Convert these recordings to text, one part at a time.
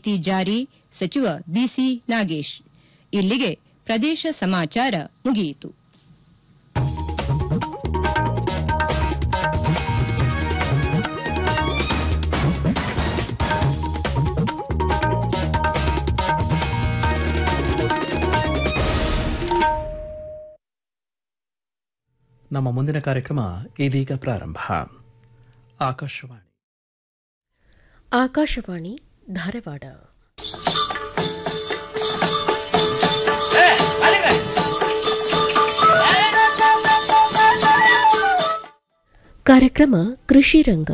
ಮಾಹಿತಿ ಜಾರಿ ಸಚಿವ ಬಿಸಿ ನಾಗೇಶ್ ಇಲ್ಲಿಗೆ ಪ್ರದೇಶ ಸಮಾಚಾರ ಮುಗಿಯಿತು ನಮ್ಮ ಮುಂದಿನ ಕಾರ್ಯಕ್ರಮ ಇದೀಗ ಪ್ರಾರಂಭ ಆಕಾಶವಾಣಿ ಆಕಾಶವಾಣಿ ಧಾರವಾಡ ಕಾರ್ಯಕ್ರಮ ಕೃಷಿ ರಂಗ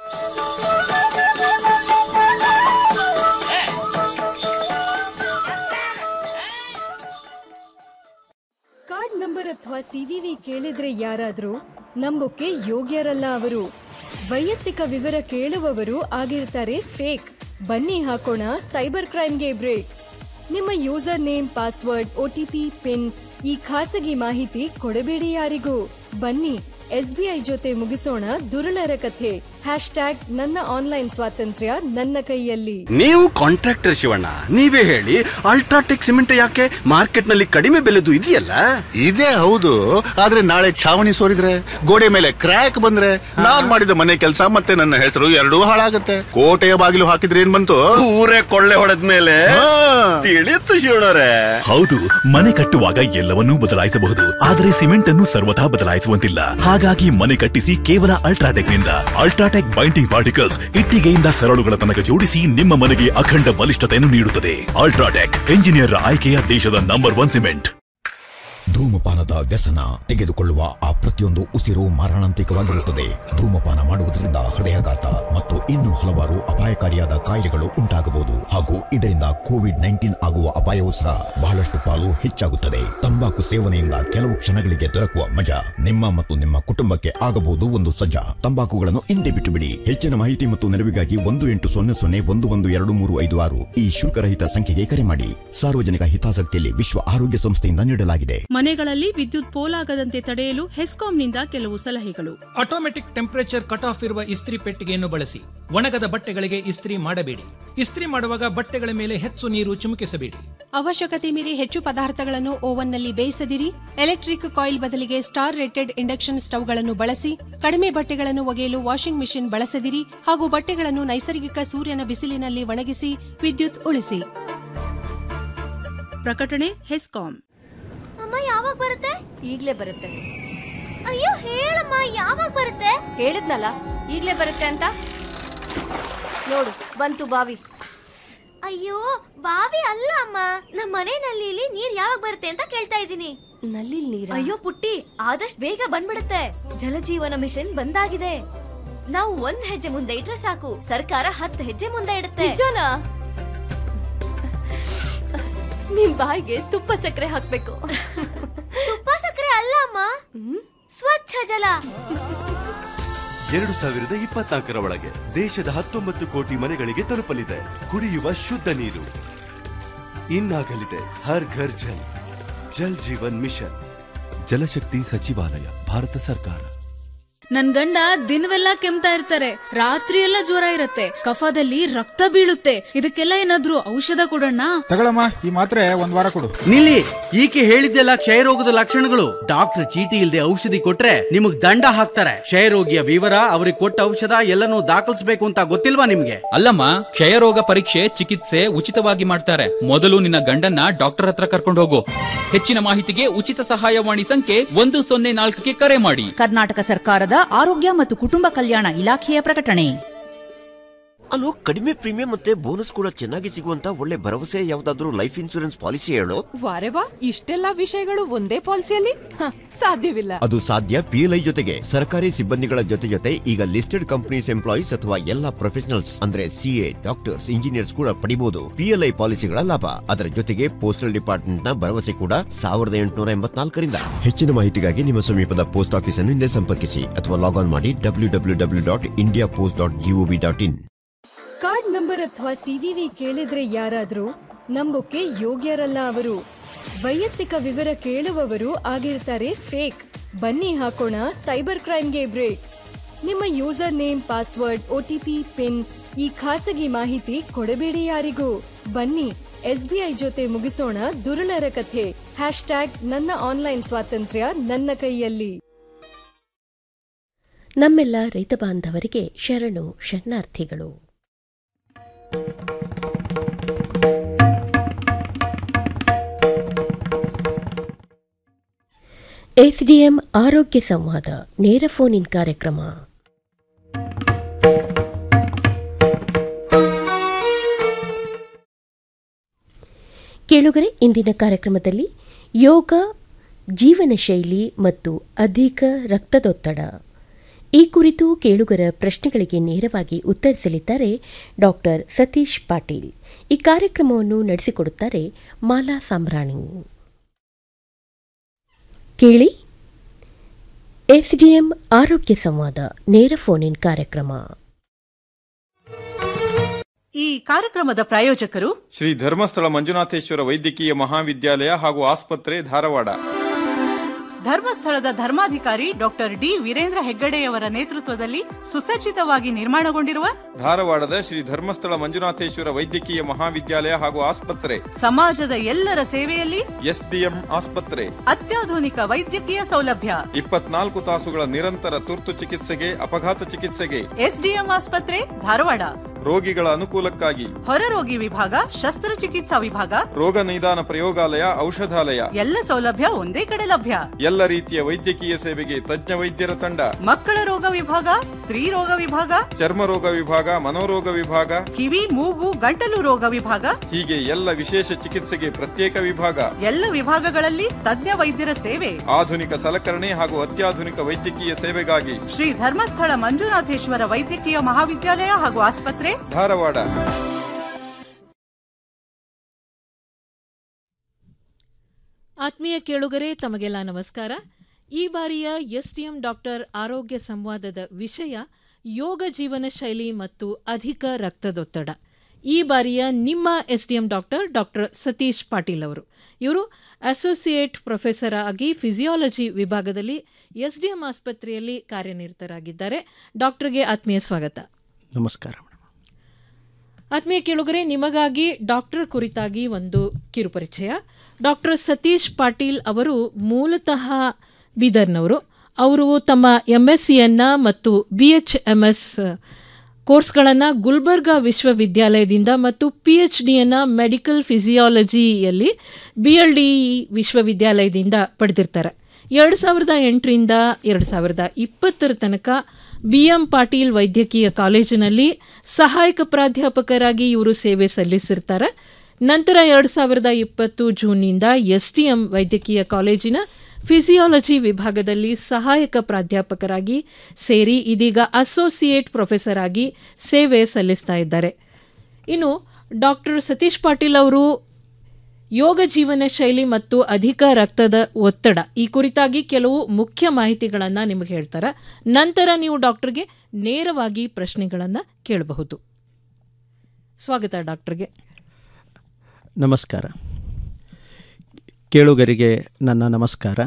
ಕಾರ್ಡ್ ನಂಬರ್ ಅಥವಾ ಸಿವಿವಿ ಕೇಳಿದ್ರೆ ಯಾರಾದ್ರೂ ನಂಬೋಕೆ ಯೋಗ್ಯರಲ್ಲ ಅವರು ವೈಯಕ್ತಿಕ ವಿವರ ಕೇಳುವವರು ಆಗಿರ್ತಾರೆ ಫೇಕ್ ಬನ್ನಿ ಹಾಕೋಣ ಸೈಬರ್ ಕ್ರೈಮ್ಗೆ ಬ್ರೇಕ್ ನಿಮ್ಮ user name password O T P pin ಈ ಖಾಸಗಿ ಮಾಹಿತಿ ಕೊಡಬೇಡಿ ಯಾರಿಗೂ ಬನ್ನಿ ಎಸ್ಬಿಐ ಜೊತೆ ಮುಗಿಸೋಣ ದುರುಳರ ಕಥೆ ಹ್ಯಾಶ್ ಟ್ಯಾಗ್ ನನ್ನ ಆನ್ಲೈನ್ ಸ್ವಾತಂತ್ರ್ಯ ನನ್ನ ಕೈಯಲ್ಲಿ ನೀವು ಕಾಂಟ್ರಾಕ್ಟರ್ ಶಿವಣ್ಣ ನೀವೇ ಹೇಳಿ ಅಲ್ಟ್ರಾಟೆಕ್ ಸಿಮೆಂಟ್ ಯಾಕೆ ಮಾರ್ಕೆಟ್ ನಲ್ಲಿ ಕಡಿಮೆ ಬೆಲೆದು ಇದೆಯಲ್ಲ ಇದೇ ಹೌದು ಆದ್ರೆ ನಾಳೆ ಛಾವಣಿ ಸೋರಿದ್ರೆ ಗೋಡೆ ಮೇಲೆ ಕ್ರ್ಯಾಕ್ ಬಂದ್ರೆ ನಾನ್ ಮಾಡಿದ ಮನೆ ಕೆಲಸ ಮತ್ತೆ ನನ್ನ ಹೆಸರು ಎರಡೂ ಹಾಳಾಗತ್ತೆ ಕೋಟೆಯ ಬಾಗಿಲು ಹಾಕಿದ್ರೆ ಏನ್ ಬಂತು ಊರೇ ಕೊಳ್ಳೆ ಹೊಡೆದ ಮೇಲೆ ಹಾ. ತಿಳಿಯುತ್ತು ಶಿವಣ್ಣರೇ ಹೌದು ಮನೆ ಕಟ್ಟುವಾಗ ಎಲ್ಲವನ್ನೂ ಬದಲಾಯಿಸಬಹುದು ಆದರೆ ಸಿಮೆಂಟ್ ಅನ್ನು ಸರ್ವಥಾ ಬದಲಾಯಿಸುವಂತಿಲ್ಲ ಹಾಗಾಗಿ ಮನೆ ಕಟ್ಟಿಸಿ ಕೇವಲ ಅಲ್ಟ್ರಾಟೆಕ್ ನಿಂದ ಅಲ್ಟ್ರಾಟೆಕ್ ಬೈಂಡಿಂಗ್ ಪಾರ್ಟಿಕಲ್ಸ್ ಇಟ್ಟಿಗೆಯಿಂದ ಸರಳುಗಳ ತನಕ ಜೋಡಿಸಿ ನಿಮ್ಮ ಮನೆಗೆ ಅಖಂಡ ಬಲಿಷ್ಠತೆಯನ್ನು ನೀಡುತ್ತದೆ ಅಲ್ಟ್ರಾಟೆಕ್ ಎಂಜಿನಿಯರ್ ಆಯ್ಕೆಯ ದೇಶದ ನಂಬರ್ ಒನ್ ಸಿಮೆಂಟ್ ಧೂಮಪಾನದ ವ್ಯಸನ ತೆಗೆದುಕೊಳ್ಳುವ ಆ ಪ್ರತಿಯೊಂದು ಉಸಿರು ಮಾರಣಾಂತಿಕವಾಗಿರುತ್ತದೆ ಧೂಮಪಾನ ಮಾಡುವುದರಿಂದ ಹೃದಯಾಘಾತ ಮತ್ತು ಇನ್ನೂ ಹಲವಾರು ಅಪಾಯಕಾರಿಯಾದ ಕಾಯಿಲೆಗಳು ಉಂಟಾಗಬಹುದು ಹಾಗೂ ಇದರಿಂದ ಕೋವಿಡ್ ನೈನ್ಟೀನ್ ಆಗುವ ಅಪಾಯವೂ ಸಹ ಬಹಳಷ್ಟು ಪಾಲು ಹೆಚ್ಚಾಗುತ್ತದೆ ತಂಬಾಕು ಸೇವನೆಯಿಂದ ಕೆಲವು ಕ್ಷಣಗಳಿಗೆ ದೊರಕುವ ಮಜಾ ನಿಮ್ಮ ಮತ್ತು ನಿಮ್ಮ ಕುಟುಂಬಕ್ಕೆ ಆಗಬಹುದು ಒಂದು ಸಜ್ಜಾ ತಂಬಾಕುಗಳನ್ನು ಹಿಂದೆ ಬಿಟ್ಟು ಬಿಡಿ ಹೆಚ್ಚಿನ ಮಾಹಿತಿ ಮತ್ತು ನೆರವಿಗಾಗಿ ಒಂದು ಎಂಟು ಸೊನ್ನೆ ಸೊನ್ನೆ ಒಂದು ಒಂದು ಎರಡು ಮೂರು ಐದು ಆರು ಈ ಶುಲ್ಕರಹಿತ ಸಂಖ್ಯೆಗೆ ಕರೆ ಮಾಡಿ ಸಾರ್ವಜನಿಕ ಹಿತಾಸಕ್ತಿಯಲ್ಲಿ ವಿಶ್ವ ಆರೋಗ್ಯ ಸಂಸ್ಥೆಯಿಂದ ನೀಡಲಾಗಿದೆ ಮನೆಗಳಲ್ಲಿ ವಿದ್ಯುತ್ ಪೋಲಾಗದಂತೆ ತಡೆಯಲು ಹೆಸ್ಕಾಂನಿಂದ ಕೆಲವು ಸಲಹೆಗಳು ಆಟೋಮೆಟಿಕ್ ಟೆಂಪರೇಚರ್ ಕಟ್ ಆಫ್ ಇರುವ ಇಸ್ತ್ರಿ ಪೆಟ್ಟಿಗೆಯನ್ನು ಬಳಸಿ ಒಣಗದ ಬಟ್ಟೆಗಳಿಗೆ ಇಸ್ತ್ರಿ ಮಾಡಬೇಡಿ ಇಸ್ತ್ರಿ ಮಾಡುವಾಗ ಬಟ್ಟೆಗಳ ಮೇಲೆ ಹೆಚ್ಚು ನೀರು ಚಿಮುಕಿಸಬೇಡಿ ಅವಶ್ಯಕತೆ ಮೀರಿ ಹೆಚ್ಚು ಪದಾರ್ಥಗಳನ್ನು ಓವನ್ನಲ್ಲಿ ಬೇಯಿಸದಿರಿ ಎಲೆಕ್ಟ್ರಿಕ್ ಕಾಯಿಲ್ ಬದಲಿಗೆ ಸ್ಟಾರ್ ರೇಟೆಡ್ ಇಂಡಕ್ಷನ್ ಸ್ಟವ್ಗಳನ್ನು ಬಳಸಿ ಕಡಿಮೆ ಬಟ್ಟೆಗಳನ್ನು ಒಗೆಯಲು ವಾಷಿಂಗ್ ಮಿಷಿನ್ ಬಳಸದಿರಿ ಹಾಗೂ ಬಟ್ಟೆಗಳನ್ನು ನೈಸರ್ಗಿಕ ಸೂರ್ಯನ ಬಿಸಿಲಿನಲ್ಲಿ ಒಣಗಿಸಿ ವಿದ್ಯುತ್ ಉಳಿಸಿ ಪ್ರಕಟಣೆ ಹೆಸ್ಕಾಂ ಅಮ್ಮ ಯಾವಾಗ ಬರುತ್ತೆ ಈಗ್ಲೇ ಬರುತ್ತೆ ಅಯ್ಯೋ ಹೇಳಮ್ಮ ಯಾವಾಗ ಬರುತ್ತೆ ಹೇಳಿದ್ನಲ್ಲ ಈಗ್ಲೇ ಬರುತ್ತೆ ಅಂತ ನೋಡು ಬಂತು ಬಾವಿ ಅಯ್ಯೋ ಬಾವಿ ಅಲ್ಲ ಅಮ್ಮ ನಮ್ಮ ಮನೆ ನಲ್ಲಿಲಿ ನೀರ್ ಯಾವಾಗ ಬರುತ್ತೆ ಅಂತ ಕೇಳ್ತಾ ಇದ್ದೀನಿ ನಲ್ಲಿ ನೀರ ಅಯ್ಯೋ ಪುಟ್ಟಿ ಆದಷ್ಟು ಬೇಗ ಬಂದ್ಬಿಡುತ್ತೆ ಜಲಜೀವನ ಮಿಷನ್ ಬಂದಾಗಿದೆ ನಾವು ಒಂದ್ ಹೆಜ್ಜೆ ಮುಂದೆ ಇಟ್ರೆ ಸಾಕು ಸರ್ಕಾರ ಹತ್ತು ಹೆಜ್ಜೆ ಮುಂದೆ ಇಡುತ್ತೆ ನಿಜನಾ ನಿಮ್ ಬಾಯಿಗೆ ತುಪ್ಪ ಸಕ್ಕರೆ ಹಾಕ್ಬೇಕು ತುಪ್ಪ ಸಕ್ಕರೆ ಅಲ್ಲ ಅಮ್ಮ ಸ್ವಚ್ಛ ಜಲ ಎರಡು ಸಾವಿರದ ಇಪ್ಪತ್ನಾಲ್ಕರ ಒಳಗೆ ದೇಶದ ಹತ್ತೊಂಬತ್ತು ಕೋಟಿ ಮನೆಗಳಿಗೆ ತಲುಪಲಿದೆ ಕುಡಿಯುವ ಶುದ್ಧ ನೀರು ಇನ್ನಾಗಲಿದೆ ಹರ್ ಘರ್ ಜಲ್ ಜಲ್ ಜೀವನ್ ಮಿಷನ್ ಜಲಶಕ್ತಿ ಸಚಿವಾಲಯ ಭಾರತ ಸರ್ಕಾರ ನನ್ ಗಂಡ ದಿನವೆಲ್ಲ ಕೆಮ್ತಾ ಇರ್ತಾರೆ ರಾತ್ರಿ ಎಲ್ಲ ಜ್ವರ ಇರತ್ತೆ ಕಫದಲ್ಲಿ ರಕ್ತ ಬೀಳುತ್ತೆ ಇದಕ್ಕೆಲ್ಲ ಏನಾದ್ರೂ ಔಷಧ ಕೊಡೋಣ ತಗೊಳಮ್ಮ ಈ ಮಾತ್ರೆ ಒಂದ್ ವಾರ ಕೊಡು ನಿಲ್ಲಿ ಈಕೆ ಹೇಳಿದ್ದೆಲ್ಲ ಕ್ಷಯರೋಗದ ಲಕ್ಷಣಗಳು ಡಾಕ್ಟರ್ ಚೀಟಿ ಇಲ್ಲದೆ ಔಷಧಿ ಕೊಟ್ರೆ ನಿಮಗ್ ದಂಡ ಹಾಕ್ತಾರೆ ಕ್ಷಯರೋಗಿಯ ವಿವರ ಅವ್ರಿಗೆ ಕೊಟ್ಟ ಔಷಧ ಎಲ್ಲನೂ ದಾಖಲಿಸಬೇಕು ಅಂತ ಗೊತ್ತಿಲ್ವಾ ನಿಮ್ಗೆ ಅಲ್ಲಮ್ಮ ಕ್ಷಯರೋಗ ಪರೀಕ್ಷೆ ಚಿಕಿತ್ಸೆ ಉಚಿತವಾಗಿ ಮಾಡ್ತಾರೆ ಮೊದಲು ನಿನ್ನ ಗಂಡನ್ನ ಡಾಕ್ಟರ್ ಹತ್ರ ಕರ್ಕೊಂಡು ಹೋಗು ಹೆಚ್ಚಿನ ಮಾಹಿತಿಗೆ ಉಚಿತ ಸಹಾಯವಾಣಿ ಸಂಖ್ಯೆ ಒಂದು ಸೊನ್ನೆ ನಾಲ್ಕಕ್ಕೆ ಕರೆ ಮಾಡಿ ಕರ್ನಾಟಕ ಸರ್ಕಾರದ ಆರೋಗ್ಯ ಮತ್ತು ಕುಟುಂಬ ಕಲ್ಯಾಣ ಇಲಾಖೆಯ ಪ್ರಕಟಣೆ ಅಲ್ಲೋ ಕಡಿಮೆ ಪ್ರೀಮಿಯಂ ಮತ್ತೆ ಬೋನಸ್ ಕೂಡ ಚೆನ್ನಾಗಿ ಸಿಗುವಂತ ಒಳ್ಳೆ ಭರವಸೆ ಯಾವ್ದಾದ್ರು ಲೈಫ್ ಇನ್ಸೂರೆನ್ಸ್ ಪಾಲಿಸಿ ಹೇಳು ವಾರೆ ವಾ ಇಷ್ಟೆಲ್ಲ ವಿಷಯಗಳು ಒಂದೇ ಪಾಲಿಸಿಯಲ್ಲಿ ಹ, ಸಾಧ್ಯವಿಲ್ಲ ಅದು ಸಾಧ್ಯ ಪಿಎಲ್ಐ ಜೊತೆಗೆ ಸರ್ಕಾರಿ ಸಿಬ್ಬಂದಿಗಳ ಜೊತೆ ಜೊತೆ ಈಗ ಲಿಸ್ಟೆಡ್ ಕಂಪನೀಸ್ ಎಂಪ್ಲಾಯೀಸ್ ಅಥವಾ ಎಲ್ಲಾ ಪ್ರೊಫೆಷನಲ್ಸ್ ಅಂದ್ರೆ ಸಿಎ ಡಾಕ್ಟರ್ಸ್ ಇಂಜಿನಿಯರ್ಸ್ ಕೂಡ ಪಡಿಬಹುದು ಪಿಎಲ್ಐ ಪಾಲಿಸಿಗಳ ಲಾಭ ಅದರ ಜೊತೆಗೆ ಪೋಸ್ಟಲ್ ಡಿಪಾರ್ಟ್ಮೆಂಟ್ ನ ಭರವಸೆ ಕೂಡ ಸಾವಿರದ ಎಂಟುನೂರ ಎಂಬತ್ನಾಲ್ಕರಿಂದ ಹೆಚ್ಚಿನ ಮಾಹಿತಿಗಾಗಿ ನಿಮ್ಮ ಸಮೀಪದ ಪೋಸ್ಟ್ ಆಫೀಸ್ ಅನ್ನು ಹಿಂದೆ ಸಂಪರ್ಕಿಸಿ ಅಥವಾ ಲಾಗ್ ಆನ್ ಮಾಡಿ W W W dot India post dot G O V dot in card number ಅಥವಾ ಸಿವಿವಿ ಕೇಳಿದ್ರೆ ಯಾರಾದ್ರೂ ನಂಬೋಕೆ ಯೋಗ್ಯರಲ್ಲ ಅವರು ವೈಯಕ್ತಿಕ ವಿವರ ಕೇಳುವವರು ಆಗಿರ್ತಾರೆ ಫೇಕ್ ಬನ್ನಿ ಹಾಕೋಣ ಸೈಬರ್ ಕ್ರೈಮ್ಗೆ ಬ್ರೇಕ್ ನಿಮ್ಮ user name password O T P pin ಈ ಖಾಸಗಿ ಮಾಹಿತಿ ಕೊಡಬೇಡಿ ಯಾರಿಗೂ ಬನ್ನಿ ಎಸ್ಬಿಐ ಜೊತೆ ಮುಗಿಸೋಣ ದುರುಳರ ಕಥೆ ಹ್ಯಾಶ್ ಟ್ಯಾಗ್ ನನ್ನ ಆನ್ಲೈನ್ ಸ್ವಾತಂತ್ರ್ಯ ನನ್ನ ಕೈಯಲ್ಲಿ ನಮ್ಮೆಲ್ಲ ರೈತ ಬಾಂಧವರಿಗೆ ಶರಣು ಶರಣಾರ್ಥಿಗಳು ಎಸ್ಡಿಎಂ ಆರೋಗ್ಯ ಸಂವಾದ ನೇರ ಫೋನ್ ಇನ್ ಕಾರ್ಯಕ್ರಮ ಕೇಳುಗರೆ ಇಂದಿನ ಕಾರ್ಯಕ್ರಮದಲ್ಲಿ ಯೋಗ ಜೀವನ ಶೈಲಿ ಮತ್ತು ಅಧಿಕ ರಕ್ತದೊತ್ತಡ ಈ ಕುರಿತು ಕೇಳುಗರ ಪ್ರಶ್ನೆಗಳಿಗೆ ನೇರವಾಗಿ ಉತ್ತರಿಸಲಿದ್ದಾರೆ ಡಾಕ್ಟರ್ ಸತೀಶ್ ಪಾಟೀಲ್ ಈ ಕಾರ್ಯಕ್ರಮವನ್ನು ನಡೆಸಿಕೊಡುತ್ತಾರೆ ಮಾಲಾ ಸಾಂಬ್ರಾಣಿ ಕೇಳಿ ಎಸ್ಡಿಎಂ ಆರೋಗ್ಯ ಸಂವಾದ ನೇರ ಫೋನ್ ಇನ್ ಕಾರ್ಯಕ್ರಮ ಈ ಕಾರ್ಯಕ್ರಮದ ಪ್ರಾಯೋಜಕರು ಶ್ರೀ ಧರ್ಮಸ್ಥಳ ಮಂಜುನಾಥೇಶ್ವರ ವೈದ್ಯಕೀಯ ಮಹಾವಿದ್ಯಾಲಯ ಹಾಗೂ ಆಸ್ಪತ್ರೆ ಧಾರವಾಡ ಧರ್ಮಸ್ಥಳದ ಧರ್ಮಾಧಿಕಾರಿ ಡಾಕ್ಟರ್ ಡಿ ವೀರೇಂದ್ರ ಹೆಗ್ಗಡೆಯವರ ನೇತೃತ್ವದಲ್ಲಿ ಸುಸಜ್ಜಿತವಾಗಿ ನಿರ್ಮಾಣಗೊಂಡಿರುವ ಧಾರವಾಡದ ಶ್ರೀ ಧರ್ಮಸ್ಥಳ ಮಂಜುನಾಥೇಶ್ವರ ವೈದ್ಯಕೀಯ ಮಹಾವಿದ್ಯಾಲಯ ಹಾಗೂ ಆಸ್ಪತ್ರೆ ಸಮಾಜದ ಎಲ್ಲರ ಸೇವೆಯಲ್ಲಿ ಎಸ್ಡಿಎಂ ಆಸ್ಪತ್ರೆ ಅತ್ಯಾಧುನಿಕ ವೈದ್ಯಕೀಯ ಸೌಲಭ್ಯ ಇಪ್ಪತ್ನಾಲ್ಕು ತಾಸುಗಳ ನಿರಂತರ ತುರ್ತು ಚಿಕಿತ್ಸೆಗೆ ಅಪಘಾತ ಚಿಕಿತ್ಸೆಗೆ ಎಸ್ಡಿಎಂ ಆಸ್ಪತ್ರೆ ಧಾರವಾಡ ರೋಗಿಗಳ ಅನುಕೂಲಕ್ಕಾಗಿ ಹೊರರೋಗಿ ವಿಭಾಗ ಶಸ್ತ್ರಚಿಕಿತ್ಸಾ ವಿಭಾಗ ರೋಗ ನಿದಾನ ಪ್ರಯೋಗಾಲಯ ಔಷಧಾಲಯ ಎಲ್ಲ ಸೌಲಭ್ಯ ಒಂದೇ ಕಡೆ ಲಭ್ಯ ಎಲ್ಲ ರೀತಿಯ ವೈದ್ಯಕೀಯ ಸೇವೆಗೆ ತಜ್ಞ ವೈದ್ಯರ ತಂಡ ಮಕ್ಕಳ ರೋಗ ವಿಭಾಗ ಸ್ತ್ರೀ ರೋಗ ವಿಭಾಗ ಚರ್ಮ ರೋಗ ವಿಭಾಗ ಮನೋರೋಗ ವಿಭಾಗ ಕಿವಿ ಮೂಗು ಗಂಟಲು ರೋಗ ವಿಭಾಗ ಹೀಗೆ ಎಲ್ಲ ವಿಶೇಷ ಚಿಕಿತ್ಸೆಗೆ ಪ್ರತ್ಯೇಕ ವಿಭಾಗ ಎಲ್ಲ ವಿಭಾಗಗಳಲ್ಲಿ ತಜ್ಞ ವೈದ್ಯರ ಸೇವೆ ಆಧುನಿಕ ಸಲಕರಣೆ ಹಾಗೂ ಅತ್ಯಾಧುನಿಕ ವೈದ್ಯಕೀಯ ಸೇವೆಗಾಗಿ ಶ್ರೀ ಧರ್ಮಸ್ಥಳ ಮಂಜುನಾಥೇಶ್ವರ ವೈದ್ಯಕೀಯ ಮಹಾವಿದ್ಯಾಲಯ ಹಾಗೂ ಆಸ್ಪತ್ರೆ ಧಾರವಾಡ ಆತ್ಮೀಯ ಕೇಳುಗರೆ ತಮಗೆಲ್ಲ ನಮಸ್ಕಾರ ಈ ಬಾರಿಯ ಎಸ್ಡಿಎಂ ಡಾಕ್ಟರ್ ಆರೋಗ್ಯ ಸಂವಾದದ ವಿಷಯ ಯೋಗ ಜೀವನ ಶೈಲಿ ಮತ್ತು ಅಧಿಕ ರಕ್ತದೊತ್ತಡ ಈ ಬಾರಿಯ ನಿಮ್ಮ S D M doctor doctor Satish Patil ಅವರು ಇವರು ಅಸೋಸಿಯೇಟ್ ಪ್ರೊಫೆಸರ್ ಆಗಿ ಫಿಸಿಯಾಲಜಿ ವಿಭಾಗದಲ್ಲಿ ಎಸ್ಡಿಎಂ ಆಸ್ಪತ್ರೆಯಲ್ಲಿ ಕಾರ್ಯನಿರತರಾಗಿದ್ದಾರೆ ಡಾಕ್ಟರ್ಗೆ ಆತ್ಮೀಯ ಸ್ವಾಗತ ನಮಸ್ಕಾರ ಆತ್ಮೀಯ ಕೇಳುಗರೆ ನಿಮಗಾಗಿ ಡಾಕ್ಟರ್ ಕುರಿತಾಗಿ ಒಂದು ಕಿರುಪರಿಚಯ ಡಾಕ್ಟರ್ ಸತೀಶ್ ಪಾಟೀಲ್ ಅವರು ಮೂಲತಃ ಬೀದರ್ನವರು ಅವರು ತಮ್ಮ ಎಂ ಎಸ್ ಸಿಯನ್ನು ಮತ್ತು ಬಿ ಎಚ್ ಎಂ ಎಸ್ ಕೋರ್ಸ್ಗಳನ್ನು ಗುಲ್ಬರ್ಗಾ ವಿಶ್ವವಿದ್ಯಾಲಯದಿಂದ ಮತ್ತು ಪಿ ಎಚ್ ಡಿಯನ್ನು ಮೆಡಿಕಲ್ ಫಿಸಿಯಾಲಜಿಯಲ್ಲಿ ಬಿ ಎಲ್ ಡಿ ವಿಶ್ವವಿದ್ಯಾಲಯದಿಂದ ಪಡೆದಿರ್ತಾರೆ ಎರಡು ಸಾವಿರದ ಎಂಟರಿಂದ ಎರಡು ಸಾವಿರದ ಇಪ್ಪತ್ತರ ತನಕ ಬಿ ಎಂ ಪಾಟೀಲ್ ವೈದ್ಯಕೀಯ ಕಾಲೇಜಿನಲ್ಲಿ ಸಹಾಯಕ ಪ್ರಾಧ್ಯಾಪಕರಾಗಿ ಇವರು ಸೇವೆ ಸಲ್ಲಿಸಿರ್ತಾರೆ ನಂತರ ಎರಡು ಸಾವಿರದ ಇಪ್ಪತ್ತು ಜೂನ್ನಿಂದ ಎಸ್ ಟಿ ಎಂ ವೈದ್ಯಕೀಯ ಕಾಲೇಜಿನ ಫಿಸಿಯಾಲಜಿ ವಿಭಾಗದಲ್ಲಿ ಸಹಾಯಕ ಪ್ರಾಧ್ಯಾಪಕರಾಗಿ ಸೇರಿ ಇದೀಗ ಅಸೋಸಿಯೇಟ್ ಪ್ರೊಫೆಸರ್ ಆಗಿ ಸೇವೆ ಸಲ್ಲಿಸ್ತಾ ಇದ್ದಾರೆ ಇನ್ನು ಡಾಕ್ಟರ್ ಸತೀಶ್ ಪಾಟೀಲ್ ಅವರು ಯೋಗ ಜೀವನ ಶೈಲಿ ಮತ್ತು ಅಧಿಕ ರಕ್ತದ ಒತ್ತಡ ಈ ಕುರಿತಾಗಿ ಕೆಲವು ಮುಖ್ಯ ಮಾಹಿತಿಗಳನ್ನು ನಿಮಗೆ ಹೇಳ್ತಾರೆ ನಂತರ ನೀವು ಡಾಕ್ಟರ್ಗೆ ನೇರವಾಗಿ ಪ್ರಶ್ನೆಗಳನ್ನು ಕೇಳಬಹುದು ಸ್ವಾಗತ ಡಾಕ್ಟರ್ಗೆ ನಮಸ್ಕಾರ ಕೇಳುಗರಿಗೆ ನನ್ನ ನಮಸ್ಕಾರ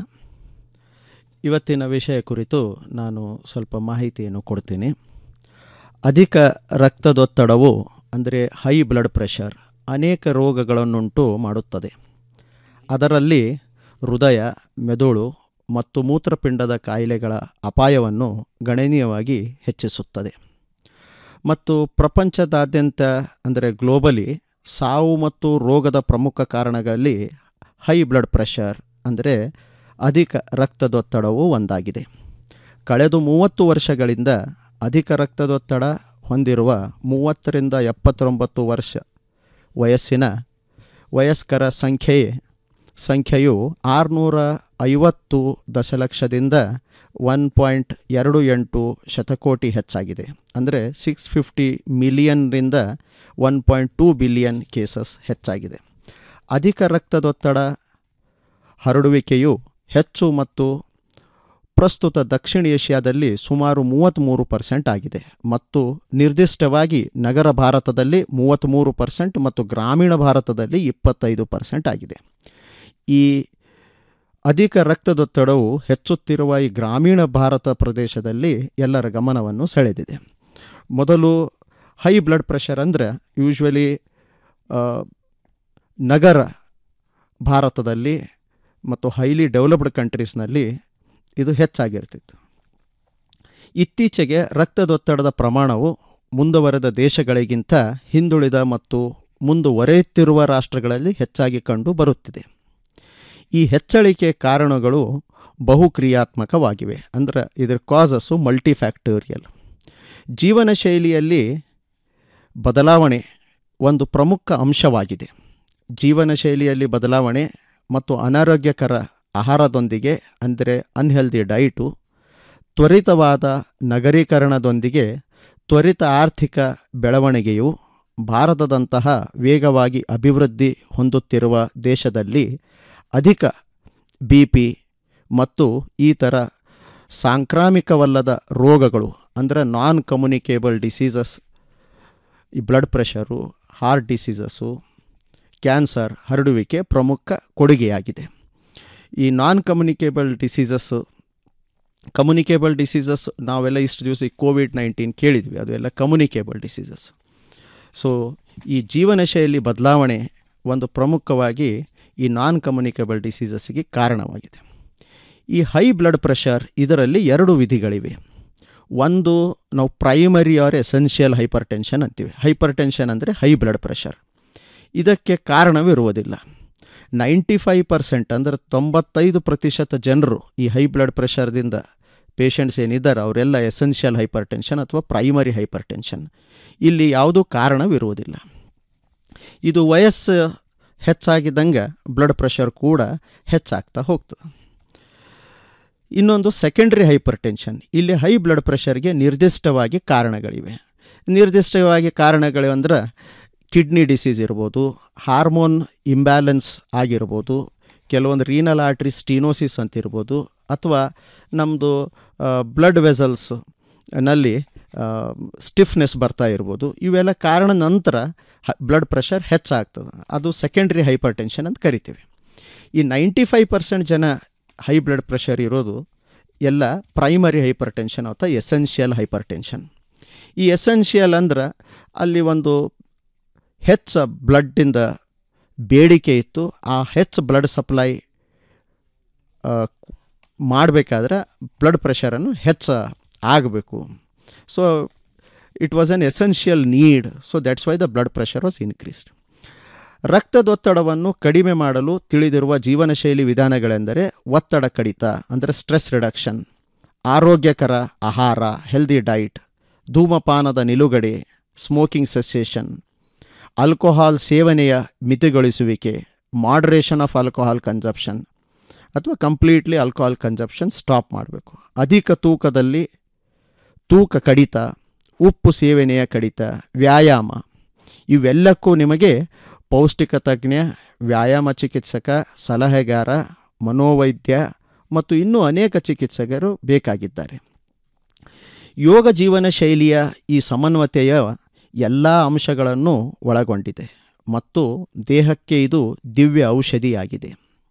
ಇವತ್ತಿನ ವಿಷಯ ಕುರಿತು ನಾನು ಸ್ವಲ್ಪ ಮಾಹಿತಿಯನ್ನು ಕೊಡ್ತೀನಿ ಅಧಿಕ ರಕ್ತದೊತ್ತಡವು ಅಂದರೆ ಹೈ ಬ್ಲಡ್ ಪ್ರೆಷರ್ ಅನೇಕ ರೋಗಗಳನ್ನುಂಟು ಮಾಡುತ್ತದೆ ಅದರಲ್ಲಿ ಹೃದಯ ಮೆದುಳು ಮತ್ತು ಮೂತ್ರಪಿಂಡದ ಕಾಯಿಲೆಗಳ ಅಪಾಯವನ್ನು ಗಣನೀಯವಾಗಿ ಹೆಚ್ಚಿಸುತ್ತದೆ ಮತ್ತು ಪ್ರಪಂಚದಾದ್ಯಂತ ಅಂದರೆ ಗ್ಲೋಬಲಿ ಸಾವು ಮತ್ತು ರೋಗದ ಪ್ರಮುಖ ಕಾರಣಗಳಲ್ಲಿ ಹೈ ಬ್ಲಡ್ ಪ್ರೆಷರ್ ಅಂದರೆ ಅಧಿಕ ರಕ್ತದೊತ್ತಡವು ಒಂದಾಗಿದೆ ಕಳೆದ ಮೂವತ್ತು ವರ್ಷಗಳಿಂದ ಅಧಿಕ ರಕ್ತದೊತ್ತಡ ಹೊಂದಿರುವ ಮೂವತ್ತರಿಂದ ಎಪ್ಪತ್ತೊಂಬತ್ತು ವರ್ಷ ವಯಸ್ಸಿನ ವಯಸ್ಕರ ಸಂಖ್ಯೆ ಸಂಖ್ಯೆಯು ಆರುನೂರ ಐವತ್ತು ದಶಲಕ್ಷದಿಂದ ಒನ್ ಪಾಯಿಂಟ್ ಎರಡು ಎಂಟು ಶತಕೋಟಿ ಹೆಚ್ಚಾಗಿದೆ ಅಂದರೆ ಸಿಕ್ಸ್ ಫಿಫ್ಟಿ ಮಿಲಿಯನ್ರಿಂದ one point two billion cases ಹೆಚ್ಚಾಗಿದೆ ಅಧಿಕ ರಕ್ತದೊತ್ತಡ ಹರಡುವಿಕೆಯು ಹೆಚ್ಚು ಮತ್ತು ಪ್ರಸ್ತುತ ದಕ್ಷಿಣ ಏಷ್ಯಾದಲ್ಲಿ ಸುಮಾರು ಮೂವತ್ತ್ಮೂರು ಪರ್ಸೆಂಟ್ ಆಗಿದೆ ಮತ್ತು ನಿರ್ದಿಷ್ಟವಾಗಿ ನಗರ ಭಾರತದಲ್ಲಿ ಮೂವತ್ತ್ಮೂರು ಪರ್ಸೆಂಟ್ ಮತ್ತು ಗ್ರಾಮೀಣ ಭಾರತದಲ್ಲಿ ಇಪ್ಪತ್ತೈದು ಪರ್ಸೆಂಟ್ ಆಗಿದೆ ಈ ಅಧಿಕ ರಕ್ತದೊತ್ತಡವು ಹೆಚ್ಚುತ್ತಿರುವ ಈ ಗ್ರಾಮೀಣ ಭಾರತ ಪ್ರದೇಶದಲ್ಲಿ ಎಲ್ಲರ ಗಮನವನ್ನು ಸೆಳೆದಿದೆ ಮೊದಲು ಹೈ ಬ್ಲಡ್ ಪ್ರೆಷರ್ ಅಂದರೆ ಯೂಶ್ವಲಿ ನಗರ ಭಾರತದಲ್ಲಿ ಮತ್ತು ಹೈಲಿ ಡೆವಲಪ್ಡ್ ಕಂಟ್ರೀಸ್ನಲ್ಲಿ ಇದು ಹೆಚ್ಚಾಗಿರ್ತಿತ್ತು ಇತ್ತೀಚೆಗೆ ರಕ್ತದೊತ್ತಡದ ಪ್ರಮಾಣವು ಮುಂದುವರೆದ ದೇಶಗಳಿಗಿಂತ ಹಿಂದುಳಿದ ಮತ್ತು ಮುಂದುವರೆಯುತ್ತಿರುವ ರಾಷ್ಟ್ರಗಳಲ್ಲಿ ಹೆಚ್ಚಾಗಿ ಕಂಡು ಬರುತ್ತಿದೆ ಈ ಹೆಚ್ಚಳಿಕೆ ಕಾರಣಗಳು ಬಹುಕ್ರಿಯಾತ್ಮಕವಾಗಿವೆ ಅಂದರೆ ಇದರ ಕಾಸಸ್ಸು ಮಲ್ಟಿಫ್ಯಾಕ್ಟೋರಿಯಲ್ ಜೀವನ ಶೈಲಿಯಲ್ಲಿ ಬದಲಾವಣೆ ಒಂದು ಪ್ರಮುಖ ಅಂಶವಾಗಿದೆ ಜೀವನ ಶೈಲಿಯಲ್ಲಿ ಬದಲಾವಣೆ ಮತ್ತು ಅನಾರೋಗ್ಯಕರ ಆಹಾರದೊಂದಿಗೆ ಅಂದರೆ ಅನ್ಹೆಲ್ದಿ ಡೈಟು ತ್ವರಿತವಾದ ನಗರೀಕರಣದೊಂದಿಗೆ ತ್ವರಿತ ಆರ್ಥಿಕ ಬೆಳವಣಿಗೆಯು ಭಾರತದಂತಹ ವೇಗವಾಗಿ ಅಭಿವೃದ್ಧಿ ಹೊಂದುತ್ತಿರುವ ದೇಶದಲ್ಲಿ ಅಧಿಕ ಬಿ ಪಿ ಮತ್ತು ಈ ಥರ ಸಾಂಕ್ರಾಮಿಕವಲ್ಲದ ರೋಗಗಳು ಅಂದರೆ ನಾನ್ ಕಮ್ಯುನಿಕೇಬಲ್ ಡಿಸೀಸಸ್ ಈ blood pressure heart diseases cancer ಹರಡುವಿಕೆ ಪ್ರಮುಖ ಕೊಡುಗೆಯಾಗಿದೆ ಈ non communicable diseases communicable diseases ನಾವೆಲ್ಲ ಇಷ್ಟು ದಿವಸ ಈ ಕೋವಿಡ್ ನೈನ್ಟೀನ್ ಕೇಳಿದ್ವಿ ಅದು ಎಲ್ಲ ಕಮ್ಯುನಿಕೇಬಲ್ ಡಿಸೀಸಸ್ ಸೊ ಈ ಜೀವನ ಶೈಲಿ ಬದಲಾವಣೆ ಒಂದು ಪ್ರಮುಖವಾಗಿ ಈ ನಾನ್ ಕಮ್ಯುನಿಕೇಬಲ್ ಡಿಸೀಸಸ್ಗೆ ಕಾರಣವಾಗಿದೆ ಈ ಹೈ ಬ್ಲಡ್ ಪ್ರೆಷರ್ ಇದರಲ್ಲಿ ಎರಡು ವಿಧಿಗಳಿವೆ ಒಂದು ನಾವು primary or essential hypertension ಅಂತೀವಿ ಹೈಪರ್ ಟೆನ್ಷನ್ ಅಂದರೆ ಹೈ ಬ್ಲಡ್ ಪ್ರೆಷರ್ ಇದಕ್ಕೆ ಕಾರಣವಿರುವುದಿಲ್ಲ ನೈಂಟಿ ಫೈವ್ ಪರ್ಸೆಂಟ್ ಅಂದರೆ ತೊಂಬತ್ತೈದು ಪ್ರತಿಶತ ಜನರು ಈ ಹೈ ಬ್ಲಡ್ ಪ್ರೆಷರ್ದಿಂದ ಪೇಷಂಟ್ಸ್ ಏನಿದ್ದಾರೆ ಅವರೆಲ್ಲ ಎಸೆನ್ಷಿಯಲ್ ಹೈಪರ್ ಟೆನ್ಷನ್ ಅಥವಾ ಪ್ರೈಮರಿ ಹೈಪರ್ ಟೆನ್ಷನ್ ಇಲ್ಲಿ ಯಾವುದೂ ಕಾರಣವಿರುವುದಿಲ್ಲ ಇದು ವಯಸ್ಸು ಹೆಚ್ಚಾಗಿದ್ದಂಗೆ ಬ್ಲಡ್ ಪ್ರೆಷರ್ ಕೂಡ ಹೆಚ್ಚಾಗ್ತಾ ಹೋಗ್ತದೆ ಇನ್ನೊಂದು ಸೆಕೆಂಡ್ರಿ ಹೈಪರ್ ಟೆನ್ಷನ್ ಇಲ್ಲಿ ಹೈ ಬ್ಲಡ್ ಪ್ರೆಷರ್ಗೆ ನಿರ್ದಿಷ್ಟವಾಗಿ ಕಾರಣಗಳಿವೆ ನಿರ್ದಿಷ್ಟವಾಗಿ ಕಾರಣಗಳು ಅಂದ್ರೆ ಕಿಡ್ನಿ ಡಿಸೀಸ್ ಇರ್ಬೋದು ಹಾರ್ಮೋನ್ ಇಂಬ್ಯಾಲೆನ್ಸ್ ಆಗಿರ್ಬೋದು ಕೆಲವೊಂದು ರೀನಲ್ ಆರ್ಟ್ರಿ ಸ್ಟೀನೋಸಿಸ್ ಅಂತ ಇರ್ಬೋದು ಅಥವಾ ನಮ್ಮದು ಬ್ಲಡ್ ವೆಸಲ್ಸ್ ನಲ್ಲಿ ಸ್ಟಿಫ್ನೆಸ್ ಬರ್ತಾ ಇರ್ಬೋದು ಇವೆಲ್ಲ ಕಾರಣ ನಂತರ ಬ್ಲಡ್ ಪ್ರೆಷರ್ ಹೆಚ್ಚಾಗ್ತದೆ ಅದು ಸೆಕೆಂಡ್ರಿ ಹೈಪರ್ ಟೆನ್ಷನ್ ಅಂತ ಕರಿತೀವಿ ಈ ನೈಂಟಿ ಫೈವ್ ಪರ್ಸೆಂಟ್ ಜನ ಹೈ ಬ್ಲಡ್ ಪ್ರೆಷರ್ ಇರೋದು ಎಲ್ಲ ಪ್ರೈಮರಿ ಹೈಪರ್ ಟೆನ್ಷನ್ ಅಥವಾ ಎಸೆನ್ಷಿಯಲ್ ಹೈಪರ್ ಟೆನ್ಷನ್ ಈ ಎಸೆನ್ಷಿಯಲ್ ಅಂದ್ರೆ ಅಲ್ಲಿ ಒಂದು ಹೆಚ್ಚು ಬ್ಲಡ್ಡಿಂದ ಬೇಡಿಕೆ ಇತ್ತು ಆ ಹೆಚ್ಚು ಬ್ಲಡ್ ಸಪ್ಲೈ ಮಾಡಬೇಕಾದ್ರೆ ಬ್ಲಡ್ ಪ್ರೆಷರನ್ನು ಹೆಚ್ಚು ಆಗಬೇಕು so it was an essential need so that's why the blood pressure was increased ರಕ್ತದೊತ್ತಡವನ್ನು ಕಡಿಮೆ ಮಾಡಲು ತಿಳಿದಿರುವ ಜೀವನ ಶೈಲಿ ವಿಧಾನಗಳೆಂದರೆ ಒತ್ತಡ ಕಡಿತ ಅಂದರೆ ಸ್ಟ್ರೆಸ್ ರಿಡಕ್ಷನ್ ಆರೋಗ್ಯಕರ ಆಹಾರ ಹೆಲ್ದಿ ಡೈಟ್ ಧೂಮಪಾನದ ನಿಲುಗಡೆ ಸ್ಮೋಕಿಂಗ್ ಸೆಸೇಷನ್ ಆಲ್ಕೋಹಾಲ್ ಸೇವನೆಯ ಮಿತಿಗೊಳಿಸುವಿಕೆ ಮಾಡ್ರೇಷನ್ ಆಫ್ ಆಲ್ಕೋಹಾಲ್ ಕನ್ಸಪ್ಷನ್ ಅಥವಾ ಕಂಪ್ಲೀಟ್ಲಿ ಆಲ್ಕೋಹಾಲ್ ಕನ್ಸಪ್ಷನ್ ಸ್ಟಾಪ್ ಮಾಡಬೇಕು ಅಧಿಕ ತೂಕದಲ್ಲಿ ತೂಕ ಕಡಿತ ಉಪ್ಪು ಸೇವನೆಯ ಕಡಿತ ವ್ಯಾಯಾಮ ಇವೆಲ್ಲಕ್ಕೂ ನಿಮಗೆ ಪೌಷ್ಟಿಕ ತಜ್ಞ ವ್ಯಾಯಾಮ ಚಿಕಿತ್ಸಕ ಸಲಹೆಗಾರ ಮನೋವೈದ್ಯ ಮತ್ತು ಇನ್ನೂ ಅನೇಕ ಚಿಕಿತ್ಸಕರು ಬೇಕಾಗಿದ್ದಾರೆ ಯೋಗ ಜೀವನ ಶೈಲಿಯ ಈ ಸಮನ್ವತೆಯ ಎಲ್ಲ ಅಂಶಗಳನ್ನು ಒಳಗೊಂಡಿದೆ ಮತ್ತು ದೇಹಕ್ಕೆ ಇದು ದಿವ್ಯ ಔಷಧಿಯಾಗಿದೆ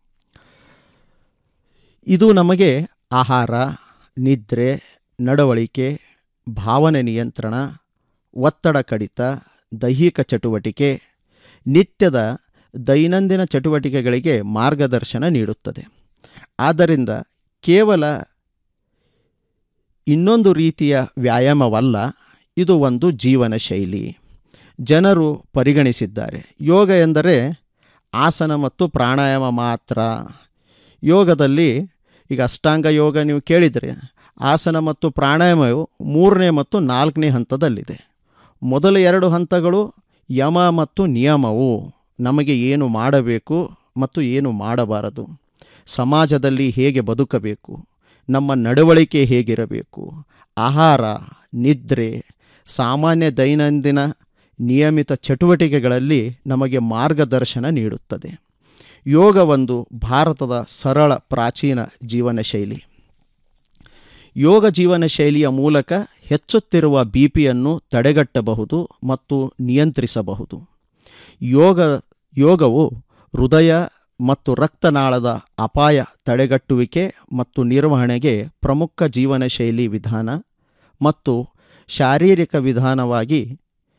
ಇದು ನಮಗೆ ಆಹಾರ ನಿದ್ರೆ ನಡವಳಿಕೆ ಭಾವನೆ ನಿಯಂತ್ರಣ ಒತ್ತಡ ಕಡಿತ ದೈಹಿಕ ಚಟುವಟಿಕೆ ನಿತ್ಯದ ದೈನಂದಿನ ಚಟುವಟಿಕೆಗಳಿಗೆ ಮಾರ್ಗದರ್ಶನ ನೀಡುತ್ತದೆ ಆದ್ದರಿಂದ ಕೇವಲ ಇನ್ನೊಂದು ರೀತಿಯ ವ್ಯಾಯಾಮವಲ್ಲ ಇದು ಒಂದು ಜೀವನ ಶೈಲಿ ಜನರು ಪರಿಗಣಿಸಿದ್ದಾರೆ ಯೋಗ ಎಂದರೆ ಆಸನ ಮತ್ತು ಪ್ರಾಣಾಯಾಮ ಮಾತ್ರ ಯೋಗದಲ್ಲಿ ಈಗ ಅಷ್ಟಾಂಗ ಯೋಗ ನೀವು ಕೇಳಿದರೆ ಆಸನ ಮತ್ತು ಪ್ರಾಣಾಯಾಮವು ಮೂರನೇ ಮತ್ತು ನಾಲ್ಕನೇ ಹಂತದಲ್ಲಿದೆ ಮೊದಲ ಎರಡು ಹಂತಗಳು ಯಮ ಮತ್ತು ನಿಯಮವು ನಮಗೆ ಏನು ಮಾಡಬೇಕು ಮತ್ತು ಏನು ಮಾಡಬಾರದು ಸಮಾಜದಲ್ಲಿ ಹೇಗೆ ಬದುಕಬೇಕು ನಮ್ಮ ನಡವಳಿಕೆ ಹೇಗಿರಬೇಕು ಆಹಾರ ನಿದ್ರೆ ಸಾಮಾನ್ಯ ದೈನಂದಿನ ನಿಯಮಿತ ಚಟುವಟಿಕೆಗಳಲ್ಲಿ ನಮಗೆ ಮಾರ್ಗದರ್ಶನ ನೀಡುತ್ತದೆ ಯೋಗ ಒಂದು ಭಾರತದ ಸರಳ ಪ್ರಾಚೀನ ಜೀವನ ಶೈಲಿ ಯೋಗ ಜೀವನ ಶೈಲಿಯ ಮೂಲಕ ಹೆಚ್ಚುತ್ತಿರುವ ಬಿ ಪಿಯನ್ನು ತಡೆಗಟ್ಟಬಹುದು ಮತ್ತು ನಿಯಂತ್ರಿಸಬಹುದು ಯೋಗ ಯೋಗವು ಹೃದಯ ಮತ್ತು ರಕ್ತನಾಳದ ಅಪಾಯ ತಡೆಗಟ್ಟುವಿಕೆ ಮತ್ತು ನಿರ್ವಹಣೆಗೆ ಪ್ರಮುಖ ಜೀವನ ಶೈಲಿ ವಿಧಾನ ಮತ್ತು ಶಾರೀರಿಕ ವಿಧಾನವಾಗಿ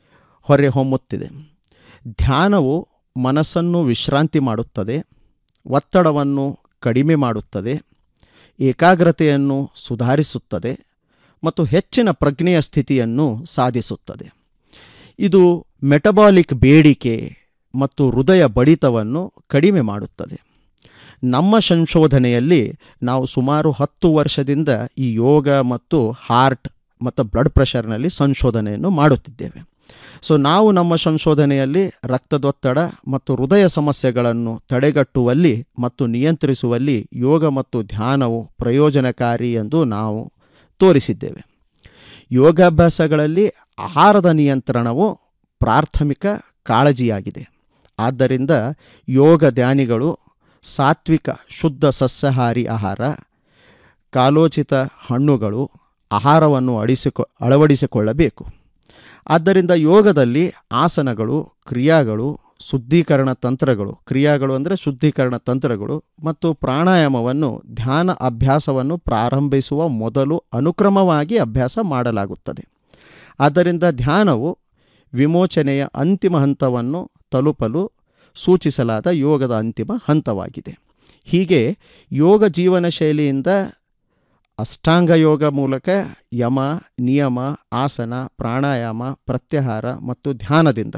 ಹೊರೆ ಹೊಮ್ಮುತ್ತಿದೆ ಧ್ಯಾನವು ಮನಸ್ಸನ್ನು ವಿಶ್ರಾಂತಿ ಮಾಡುತ್ತದೆ ಒತ್ತಡವನ್ನು ಕಡಿಮೆ ಮಾಡುತ್ತದೆ ಏಕಾಗ್ರತೆಯನ್ನು ಸುಧಾರಿಸುತ್ತದೆ ಮತ್ತು ಹೆಚ್ಚಿನ ಪ್ರಜ್ಞೆಯ ಸ್ಥಿತಿಯನ್ನು ಸಾಧಿಸುತ್ತದೆ ಇದು ಮೆಟಬಾಲಿಕ್ ಬೇಡಿಕೆ ಮತ್ತು ಹೃದಯ ಬಡಿತವನ್ನು ಕಡಿಮೆ ಮಾಡುತ್ತದೆ ನಮ್ಮ ಸಂಶೋಧನೆಯಲ್ಲಿ ನಾವು ಸುಮಾರು ಹತ್ತು ವರ್ಷದಿಂದ ಈ ಯೋಗ ಮತ್ತು ಹಾರ್ಟ್ ಮತ್ತು ಬ್ಲಡ್ ಪ್ರೆಷರ್ನಲ್ಲಿ ಸಂಶೋಧನೆಯನ್ನು ಮಾಡುತ್ತಿದ್ದೇವೆ ಸೊ ನಾವು ನಮ್ಮ ಸಂಶೋಧನೆಯಲ್ಲಿ ರಕ್ತದೊತ್ತಡ ಮತ್ತು ಹೃದಯ ಸಮಸ್ಯೆಗಳನ್ನು ತಡೆಗಟ್ಟುವಲ್ಲಿ ಮತ್ತು ನಿಯಂತ್ರಿಸುವಲ್ಲಿ ಯೋಗ ಮತ್ತು ಧ್ಯಾನವು ಪ್ರಯೋಜನಕಾರಿ ಎಂದು ನಾವು ತೋರಿಸಿದ್ದೇವೆ ಯೋಗಾಭ್ಯಾಸಗಳಲ್ಲಿ ಆಹಾರದ ನಿಯಂತ್ರಣವು ಪ್ರಾಥಮಿಕ ಕಾಳಜಿಯಾಗಿದೆ ಆದ್ದರಿಂದ ಯೋಗ ಧ್ಯಾನಿಗಳು ಸಾತ್ವಿಕ ಶುದ್ಧ ಸಸ್ಯಾಹಾರಿ ಆಹಾರ ಕಾಲೋಚಿತ ಹಣ್ಣುಗಳು ಆಹಾರವನ್ನು ಅಡಿಸಿಕೊ ಅಳವಡಿಸಿಕೊಳ್ಳಬೇಕು ಆದ್ದರಿಂದ ಯೋಗದಲ್ಲಿ ಆಸನಗಳು ಕ್ರಿಯಾಗಳು ಶುದ್ಧೀಕರಣ ತಂತ್ರಗಳು ಕ್ರಿಯಾಗಳು ಅಂದರೆ ಶುದ್ಧೀಕರಣ ತಂತ್ರಗಳು ಮತ್ತು ಪ್ರಾಣಾಯಾಮವನ್ನು ಧ್ಯಾನ ಅಭ್ಯಾಸವನ್ನು ಪ್ರಾರಂಭಿಸುವ ಮೊದಲು ಅನುಕ್ರಮವಾಗಿ ಅಭ್ಯಾಸ ಮಾಡಲಾಗುತ್ತದೆ ಆದ್ದರಿಂದ ಧ್ಯಾನವು ವಿಮೋಚನೆಯ ಅಂತಿಮ ಹಂತವನ್ನು ತಲುಪಲು ಸೂಚಿಸಲಾದ ಯೋಗದ ಅಂತಿಮ ಹಂತವಾಗಿದೆ ಹೀಗೆ ಯೋಗ ಜೀವನ ಶೈಲಿಯಿಂದ ಅಷ್ಟಾಂಗ ಯೋಗ ಮೂಲಕ ಯಮ ನಿಯಮ ಆಸನ ಪ್ರಾಣಾಯಾಮ ಪ್ರತ್ಯಾಹಾರ ಮತ್ತು ಧ್ಯಾನದಿಂದ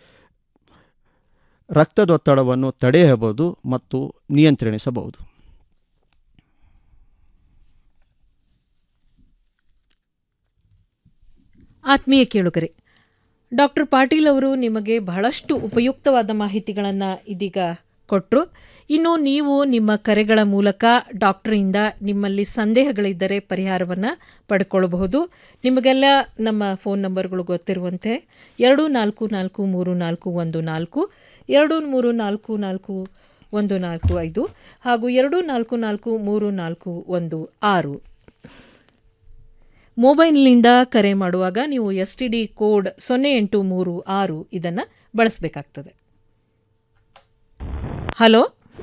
ರಕ್ತದೊತ್ತಡವನ್ನು ತಡೆಯಬಹುದು ಮತ್ತು ನಿಯಂತ್ರಿಸಬಹುದು ಆತ್ಮೀಯ ಕೇಳುಗರೆ ಡಾಕ್ಟರ್ ಪಾಟೀಲ್ ಅವರು ನಿಮಗೆ ಬಹಳಷ್ಟು ಉಪಯುಕ್ತವಾದ ಮಾಹಿತಿಗಳನ್ನು ಇದೀಗ ಕೊಟ್ಟರು ಇನ್ನು ನೀವು ನಿಮ್ಮ ಕರೆಗಳ ಮೂಲಕ ಡಾಕ್ಟರಿಂದ ನಿಮ್ಮಲ್ಲಿ ಸಂದೇಹಗಳಿದ್ದರೆ ಪರಿಹಾರವನ್ನು ಪಡ್ಕೊಳ್ಬಹುದು ನಿಮಗೆಲ್ಲ ನಮ್ಮ ಫೋನ್ ನಂಬರ್ಗಳು ಗೊತ್ತಿರುವಂತೆ ಎರಡು ನಾಲ್ಕು ನಾಲ್ಕು ಮೂರು ನಾಲ್ಕು ಒಂದು ನಾಲ್ಕು ಎರಡು ಮೂರು ನಾಲ್ಕು ನಾಲ್ಕು ಒಂದು ನಾಲ್ಕು ಐದು ಹಾಗೂ ಎರಡು ನಾಲ್ಕು ನಾಲ್ಕು ಮೂರು ನಾಲ್ಕು ಒಂದು ಆರು ಮೊಬೈಲ್ನಿಂದ ಕರೆ ಮಾಡುವಾಗ ನೀವು ಎಸ್ ಟಿ ಡಿ ಕೋಡ್ ಸೊನ್ನೆ ಎಂಟು ಮೂರು ಆರು ಇದನ್ನು ಬಳಸಬೇಕಾಗ್ತದೆ hello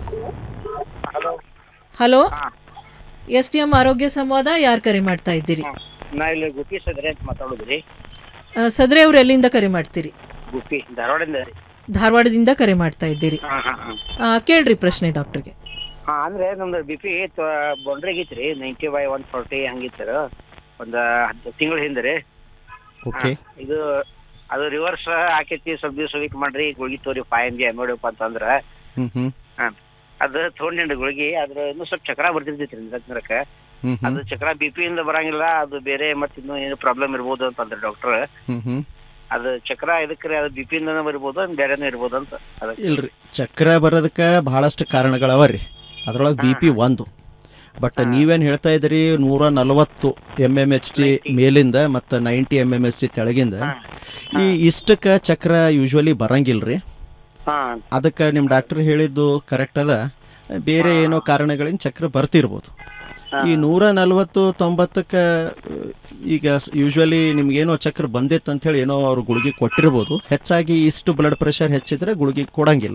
hello S D M ಆರೋಗ್ಯ ಸಂವಾದ ಯಾರು ಕರೆ ಮಾಡ್ತಾ ಇದ್ದೀರಿ ನಾ ಇಲ್ಲಿ ಗುಪ್ಪಿ ಸದ್ರೆ ಅಂತ ಮಾತಾಡೋದ್ರಿ ಆ, ಸದ್ರೆ ಅವ್ರು ಎಲ್ಲಿಂದ ಕರೆ ಮಾಡ್ತೀರಿ ಗುಪ್ಪಿ ಧಾರವಾಡದಿಂದ ರೀ ಧಾರವಾಡದಿಂದ ಕರೆ ಮಾಡ್ತಾ ಇದ್ದೀರಿ ಹಾ ಹಾ ಹಾ ಆ, ಕೇಳ್ರಿ ಪ್ರಶ್ನೆ ಡಾಕ್ಟರ್ಗೆ ಹಾ ಅಂದ್ರೆ ನಮ್ದು ಬಿ ಪಿ ಬೊಂಡ್ರಿಗಿತ್ರಿ ನೈಂಟಿ ಬೈ ಒನ್ ಫೋರ್ಟಿ ಹಂಗಿತ್ತು ಒಂದ್ ಹತ್ತು ತಿಂಗಳ ಹಿಂದೆ ರೀ ಓಕೆ ಇದು ಅದು ರಿವರ್ಸ್ ಆಕೈತಿ ಸ್ವಲ್ಪ ದಿವಸ ವೀಕ್ ಮಾಡ್ರಿ ಗುಳಿಗೆ ತೋರಿ ಫೈವ್ ಎಮ್ ಜಿ ಎಮ್ ಅಂತಂದ್ರ ಹ್ಞೂ ಹ್ಞೂ ಹಾ ಅದು ತಗೊಂಡಿಂದ ಗುಳಿಗೆ ಅದ್ರ ಇನ್ನೂ ಸ್ವಲ್ಪ ಚಕ್ರ ಬರ್ತಿರ್ತೈತ್ರಿ ನಿರಕ್ಕ ಹ್ಞೂ ಹ್ಞೂ ಅದು ಚಕ್ರ ಬಿ ಪಿ ಇಂದ ಬರಂಗಿಲ್ಲ ಅದು ಬೇರೆ ಮತ್ತೆ ಇನ್ನೂ ಏನು ಪ್ರಾಬ್ಲಮ್ ಇರ್ಬೋದು ಅಂತಂದ್ರೆ ಡಾಕ್ಟರ್ ಹ್ಞೂ ಹ್ಞೂ ಅದು ಚಕ್ರ ಇದಕ್ಕೆ ಅದು ಬಿ ಪಿ ಇಂದನೂ ಬರ್ಬೋದು ಬೇರೆನೂ ಇರ್ಬೋದು ಅಂತ ಅದಕ್ಕೆ ಇಲ್ರಿ ಚಕ್ರ ಬರೋದಕ್ಕೆ ಬಹಳಷ್ಟು ಕಾರಣಗಳವ ರೀ ಅದ್ರೊಳಗೆ ಬಿ ಪಿ ಒಂದು ಬಟ್ ನೀವೇನು ಹೇಳ್ತಾ ಇದ್ದೀರಿ ನೂರ ನಲವತ್ತು ಎಮ್ ಎಮ್ ಎಚ್ ಟಿ ಮೇಲಿಂದ ಮತ್ತು ninety M M H T ತೆಳಗಿಂದ ಈ ಇಷ್ಟಕ್ಕೆ ಚಕ್ರ ಯೂಶ್ವಲಿ ಬರಂಗಿಲ್ಲ ರೀ ಹಾ ಅದಕ್ಕೆ ನಿಮ್ಮ ಡಾಕ್ಟರ್ ಹೇಳಿದ್ದು ಕರೆಕ್ಟ್ ಅದ ಬೇರೆ ಏನೋ ಕಾರಣಗಳಿಂದ ಚಕ್ರ ಬರ್ತಿರ್ಬೋದು ಈ ನೂರ ನಲ್ವತ್ತು ತೊಂಬತ್ತಕ್ಕೆ ಈಗ ಯೂಶ್ವಲಿ ನಿಮ್ಗೇನೋ ಚಕ್ರ ಬಂದಿತ್ತು ಅಂಥೇಳಿ ಏನೋ ಅವ್ರು ಗುಳಿಗೆ ಕೊಟ್ಟಿರ್ಬೋದು ಹೆಚ್ಚಾಗಿ ಇಷ್ಟು ಬ್ಲಡ್ ಪ್ರೆಷರ್ ಹೆಚ್ಚಿದ್ರೆ ಗುಳಿಗೆ ಕೊಡಂಗಿಲ್ಲ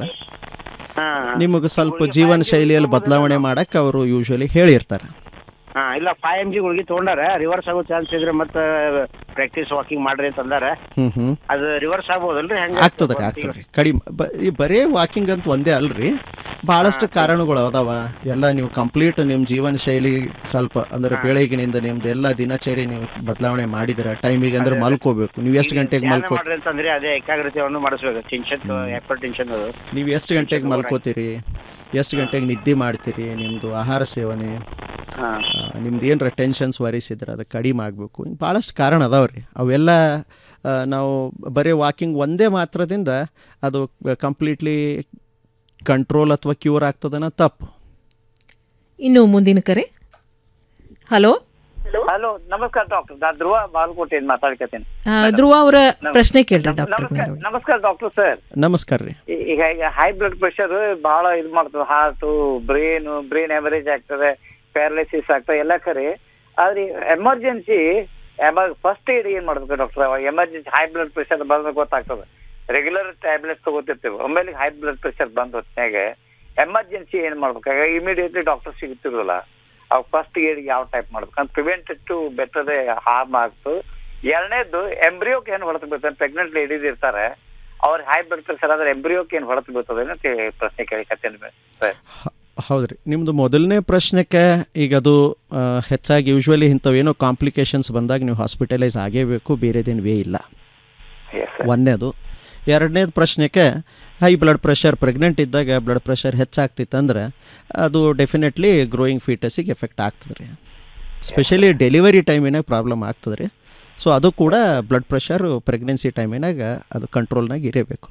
ನಿಮಗೆ ಸ್ವಲ್ಪ ಜೀವನ ಶೈಲಿಯಲ್ಲಿ ಬದಲಾವಣೆ ಮಾಡಕ್ಕೆ ಅವರು ಯೂಶ್ವಲಿ ಹೇಳಿರ್ತಾರೆ ಹಾ ಇಲ್ಲ ಫೈವ್ ಎಮ್ ಜಿ ಗುಳಿಗೆ ತಗೊಂಡಾರ ರಿವರ್ಸ್ ಆಗೋ ಚಾನ್ಸ್ ಇದ್ರೆ ಮತ್ತೆ ಪ್ರಾಕ್ಟೀಸ್ ವಾಕಿಂಗ್ ಮಾಡ್ರಿ ಅಂತ ಅಂದಾರ ಹ್ಞೂ ಹ್ಞೂ ಅದು ರಿವರ್ಸ್ ಆಗ್ಬೋದಲ್ರಿ ಹೆಂಗ ಆಗ್ತದೆ ರೀ ಆಗ್ತದೆ ರೀ ಕಡಿಮೆ ಬ ಈ ಬರೇ ವಾಕಿಂಗ್ ಅಂತ ಒಂದೇ ಅಲ್ರಿ ಭಾಳಷ್ಟು ಕಾರಣಗಳು ಅದಾವ ಎಲ್ಲ ನೀವು ಕಂಪ್ಲೀಟ್ ನಿಮ್ಮ ಜೀವನ ಶೈಲಿ ಸ್ವಲ್ಪ ಅಂದ್ರೆ ಬೆಳಗಿನಿಂದ ನಿಮ್ದು ಎಲ್ಲ ದಿನಚರಿ ನೀವು ಬದಲಾವಣೆ ಮಾಡಿದ್ರೆ ಟೈಮಿಗೆ ಅಂದ್ರೆ ಮಲ್ಕೋಬೇಕು ನೀವು ಎಷ್ಟು ಗಂಟೆಗೆ ಧ್ಯಾನ ಮಲ್ಕೋ ಮಾಡ್ರಿ ಅಂತಂದ್ರೆ ಅದೇ ಏಕಾಗ್ರತೆಯನ್ನು ಮಾಡಿಸ್ಬೇಕು ಟೆನ್ಷನ್ ಹೈಪರ್ ಟೆನ್ಷನ್ ಅದು ನೀವು ಎಷ್ಟು ಗಂಟೆಗೆ ಮಲ್ಕೋತೀರಿ ಎಷ್ಟು ಗಂಟೆಗೆ ನಿದ್ದೆ ಮಾಡ್ತೀರಿ ನಿಮ್ಮದು ಆಹಾರ ಸೇವನೆ ಹಾ ನಿಮ್ದು ಏನರ ಟೆನ್ಷನ್ಸ್ ವರಿಸಿದ್ರೆ ಅದು ಕಡಿಮೆ ಆಗಬೇಕು ಭಾಳಷ್ಟು ಕಾರಣ ಅದಾವೆ ರೀ ಅವೆಲ್ಲ ಆ, ನಾವು ಬರೀ ವಾಕಿಂಗ್ ಒಂದೇ ಮಾತ್ರದಿಂದ ಅದು ಕಂಪ್ಲೀಟ್ಲಿ ಕಂಟ್ರೋಲ್ ಅಥವಾ ಕ್ಯೂರ್ ಆಗ್ತದನ್ನ ತಪ್ಪು ಇನ್ನು ಮುಂದಿನ ಕರೆ ಹಲೋ ಹಲೋ ನಮಸ್ಕಾರ ಡಾಕ್ಟರ್ ನಾ ಧ್ರುವ ಬಾಲ್ಕೋಟೆ ಮಾತಾಡ್ಕತೀನಿ ಆ, ಧ್ರುವ ಅವರ ಪ್ರಶ್ನೆ ಕೇಳ್ರಿ ಡಾಕ್ಟರ್ ನಮಸ್ಕಾರ ನಮಸ್ಕಾರ ಡಾಕ್ಟರ್ ಸರ್ ನಮಸ್ಕಾರ ರೀ ಈಗ ಈಗ ಹೈ ಬ್ಲಡ್ ಪ್ರೆಷರ್ ಬಹಳ ಇದು ಮಾಡ್ತದೆ ಹಾರ್ಟು ಬ್ರೇನ್ ಬ್ರೇನ್ ಎವರೇಜ್ ಆಗ್ತದೆ ಪ್ಯಾರಲೈಸಿಸ್ ಆಗ್ತದೆ ಎಲ್ಲ ಖರೆ ಆದ್ರೆ ಎಮರ್ಜೆನ್ಸಿ ಫಸ್ಟ್ ಏಡ್ ಏನ್ ಮಾಡ್ಬೇಕು doctor emergency high blood pressure ಬಂದ್ರೆ ಗೊತ್ತಾಗ್ತದೆ ರೆಗ್ಯುಲರ್ ಟ್ಯಾಬ್ಲೆಟ್ಸ್ ತಗೋತಿರ್ತೀವಿ ಒಮ್ಮೆಲೆ ಹೈ ಬ್ಲಡ್ ಪ್ರೆಷರ್ ಬಂದ ಹೊತ್ತಿನಾಗ ಎಮರ್ಜೆನ್ಸಿ ಏನ್ ಮಾಡ್ಬೇಕಾಗ ಇಮಿಡಿಯೇಟ್ಲಿ ಡಾಕ್ಟರ್ ಸಿಗುತ್ತಿರಲ್ಲ ಅವ್ ಫಸ್ಟ್ ಏಡ್ ಯಾವ ಟೈಪ್ ಮಾಡ್ಬೇಕು ಅಂತ ಪ್ರಿವೆಂಟೆಡ್ ಟು ಬೆಟರ್ ಹಾರ್ಮ್ ಆಗ್ತು ಎರಡನೇದ್ದು ಎಂಬ್ರಿಯೋಕ್ ಏನ್ ಹೊಡೆತ ಬೀಳ್ತದೆ ಪ್ರೆಗ್ನೆಂಟ್ ಲೇಡೀಸ್ ಇರ್ತಾರೆ ಅವ್ರ ಹೈ ಬ್ಲಡ್ ಪ್ರೆಷರ್ ಆದ್ರೆ ಎಂಬ್ರಿಯೋಕ್ ಏನ್ ಹೊಡೆತ ಬೀಳ್ತದೆ ಅಂತ ಹೇಳಿ ಪ್ರಶ್ನೆ ಕೇಳಿಕತ್ತೇನೆ ಸರ್ ಹೌದ್ರಿ ನಿಮ್ಮದು ಮೊದಲನೇ ಪ್ರಶ್ನೆಗೆ ಈಗ ಅದು ಆ, ಹೆಚ್ಚಾಗಿ ಯೂಶ್ವಲಿ ಇಂಥವೇನೋ ಕಾಂಪ್ಲಿಕೇಶನ್ಸ್ ಬಂದಾಗ ನೀವು ಹಾಸ್ಪಿಟಲೈಸ್ ಆಗೇಬೇಕು ಬೇರೆದೇನು ವೇ ಇಲ್ಲ ಒಂದನೇದು ಎರಡನೇದು ಪ್ರಶ್ನೆಗೆ ಹೈ ಬ್ಲಡ್ ಪ್ರೆಷರ್ ಪ್ರೆಗ್ನೆಂಟ್ ಇದ್ದಾಗ ಬ್ಲಡ್ ಪ್ರೆಷರ್ ಹೆಚ್ಚಾಗ್ತಿತ್ತಂದ್ರೆ ಅದು ಡೆಫಿನೆಟ್ಲಿ ಗ್ರೋಯಿಂಗ್ ಫೀಟಸಿಗೆ ಎಫೆಕ್ಟ್ ಆಗ್ತದೆ ರೀ ಸ್ಪೆಷಲಿ ಡೆಲಿವರಿ ಟೈಮಿನಾಗ ಪ್ರಾಬ್ಲಮ್ ಆಗ್ತದೆ ರೀ ಸೊ ಅದು ಕೂಡ ಬ್ಲಡ್ ಪ್ರೆಷರು ಪ್ರೆಗ್ನೆನ್ಸಿ ಟೈಮಿನಾಗ ಅದು ಕಂಟ್ರೋಲ್ನಾಗ ಇರಬೇಕು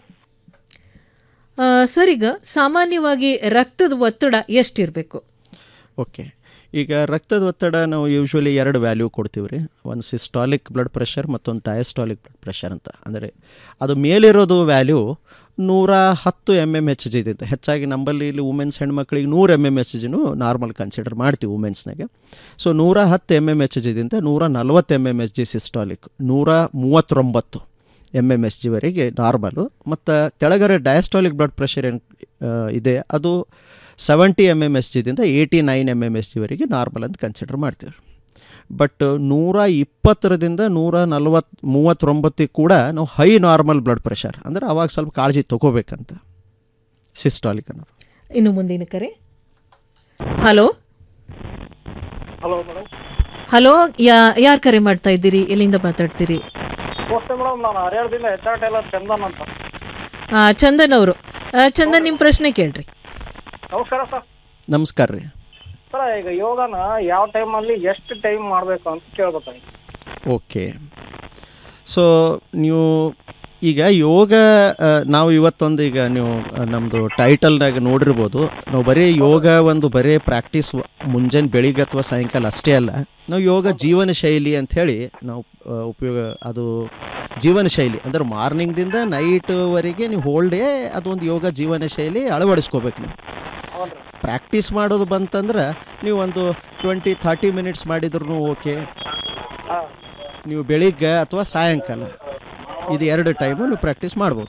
ಆ, ಸರ್ ಈಗ ಸಾಮಾನ್ಯವಾಗಿ ರಕ್ತದ ಒತ್ತಡ ಎಷ್ಟಿರಬೇಕು ಓಕೆ ಈಗ ರಕ್ತದ ಒತ್ತಡ ನಾವು ಯೂಶ್ವಲಿ ಎರಡು ವ್ಯಾಲ್ಯೂ ಕೊಡ್ತೀವಿ ರೀ ಒಂದು ಸಿಸ್ಟಾಲಿಕ್ ಬ್ಲಡ್ ಪ್ರೆಷರ್ ಮತ್ತೊಂದು ಡಯಸ್ಟಾಲಿಕ್ ಬ್ಲಡ್ ಪ್ರೆಷರ್ ಅಂತ ಅಂದರೆ ಅದು ಮೇಲಿರೋದು ವ್ಯಾಲ್ಯೂ ನೂರ ಹತ್ತು ಎಮ್ ಎಮ್ ಎಚ್ ಜಿ ಇದೆ ಹೆಚ್ಚಾಗಿ ನಮ್ಮಲ್ಲಿ ಇಲ್ಲಿ ವುಮೆನ್ಸ್ ಹೆಣ್ಮಕ್ಳಿಗೆ ನೂರು ಎಮ್ ಎಮ್ ಎಚ್ ಜಿನೂ ನಾರ್ಮಲ್ ಕನ್ಸಿಡರ್ ಮಾಡ್ತೀವಿ ವುಮೆನ್ಸ್ನಾಗೆ ಸೊ ನೂರ ಹತ್ತು ಎಮ್ ಎಮ್ ಎಚ್ ಜಿದಿಂದ ನೂರ ನಲ್ವತ್ತು M M H G systolic ನೂರ ಮೂವತ್ತೊಂಬತ್ತು ಎಮ್ ಎಮ್ ಎಸ್ ಜಿವರೆಗೆ ನಾರ್ಮಲು ಮತ್ತು ಕೆಳಗಡೆ ಡಯಾಸ್ಟಾಲಿಕ್ ಬ್ಲಡ್ ಪ್ರೆಷರ್ ಏನು ಇದೆ ಅದು ಸೆವೆಂಟಿ ಎಮ್ ಎಮ್ ಎಸ್ ಜಿದಿಂದ eighty nine M M S ಜಿವರೆಗೆ ನಾರ್ಮಲ್ ಅಂತ ಕನ್ಸಿಡರ್ ಮಾಡ್ತೀವಿ ಬಟ್ ನೂರ ಇಪ್ಪತ್ತರದಿಂದ ನೂರ ನಲ್ವತ್ತು ಮೂವತ್ತೊಂಬತ್ತಿಗೆ ಕೂಡ ನಾವು ಹೈ ನಾರ್ಮಲ್ ಬ್ಲಡ್ ಪ್ರೆಷರ್ ಅಂದರೆ ಅವಾಗ ಸ್ವಲ್ಪ ಕಾಳಜಿ ತೊಗೋಬೇಕಂತ ಸಿಸ್ಟಾಲಿಕ್ ಅನ್ನೋದು ಇನ್ನು ಮುಂದಿನ ಕರೆ ಹಲೋ ಹಲೋ ಮೇಡಮ್ ಹಲೋ ಯಾ ಯಾರು ಕರೆ ಮಾಡ್ತಾ ಇದ್ದೀರಿ ಎಲ್ಲಿಂದ ಮಾತಾಡ್ತೀರಿ ನಮಸ್ತೆ ಮೇಡಮ್ ನಾನು ಹರಿಯಾಣದಿಂದ ಎಚ್ ಆರ್ ಟೈಲರ್ ಚಂದನ್ ಅಂತ ಆ, ಚಂದನ್ ಅವರು ಆ, ಚಂದನ್ ನಿಮ್ಮ ಪ್ರಶ್ನೆ ಕೇಳ್ರಿ ನಮಸ್ಕಾರ ಸರ್ ನಮಸ್ಕಾರ ರೀ ಸರ್ ಈಗ ಯೋಗನ ಯಾವ ಟೈಮಲ್ಲಿ ಎಷ್ಟು ಟೈಮ್ ಮಾಡಬೇಕು ಅಂತ ಕೇಳ್ಬೇಕಾಗಿತ್ತು ಓಕೆ ಸೊ ನೀವು ಈಗ ಯೋಗ ಆ, ನಾವು ಇವತ್ತೊಂದು ಈಗ ನೀವು ನಮ್ಮದು ಟೈಟಲ್ನಾಗ ನೋಡಿರ್ಬೋದು ನಾವು ಬರೀ ಯೋಗ ಒಂದು ಬರೀ ಪ್ರಾಕ್ಟೀಸ್ ಮುಂಜಾನೆ ಬೆಳಿಗ್ಗೆ ಅಥವಾ ಸಾಯಂಕಾಲ ಅಷ್ಟೇ ಅಲ್ಲ ನಾವು ಯೋಗ ಜೀವನ ಶೈಲಿ ಅಂಥೇಳಿ ನಾವು ಆ, ಉಪಯೋಗ ಅದು ಜೀವನ ಶೈಲಿ ಅಂದ್ರೆ ಮಾರ್ನಿಂಗ್ದಿಂದ ನೈಟ್ವರೆಗೆ ನೀವು ಹೋಲ್ ಡೇ ಅದೊಂದು ಯೋಗ ಜೀವನ ಶೈಲಿ ಅಳವಡಿಸ್ಕೋಬೇಕು ನೀವು ಪ್ರಾಕ್ಟೀಸ್ ಮಾಡೋದು ಬಂತಂದ್ರೆ ನೀವು ಒಂದು ಟ್ವೆಂಟಿ ಥರ್ಟಿ ಮಿನಿಟ್ಸ್ ಮಾಡಿದ್ರು ಓಕೆ ನೀವು ಬೆಳಿಗ್ಗೆ ಅಥವಾ ಸಾಯಂಕಾಲ ಇದು ಎರಡು ಟೈಮು ನೀವು ಪ್ರಾಕ್ಟೀಸ್ ಮಾಡ್ಬೋದು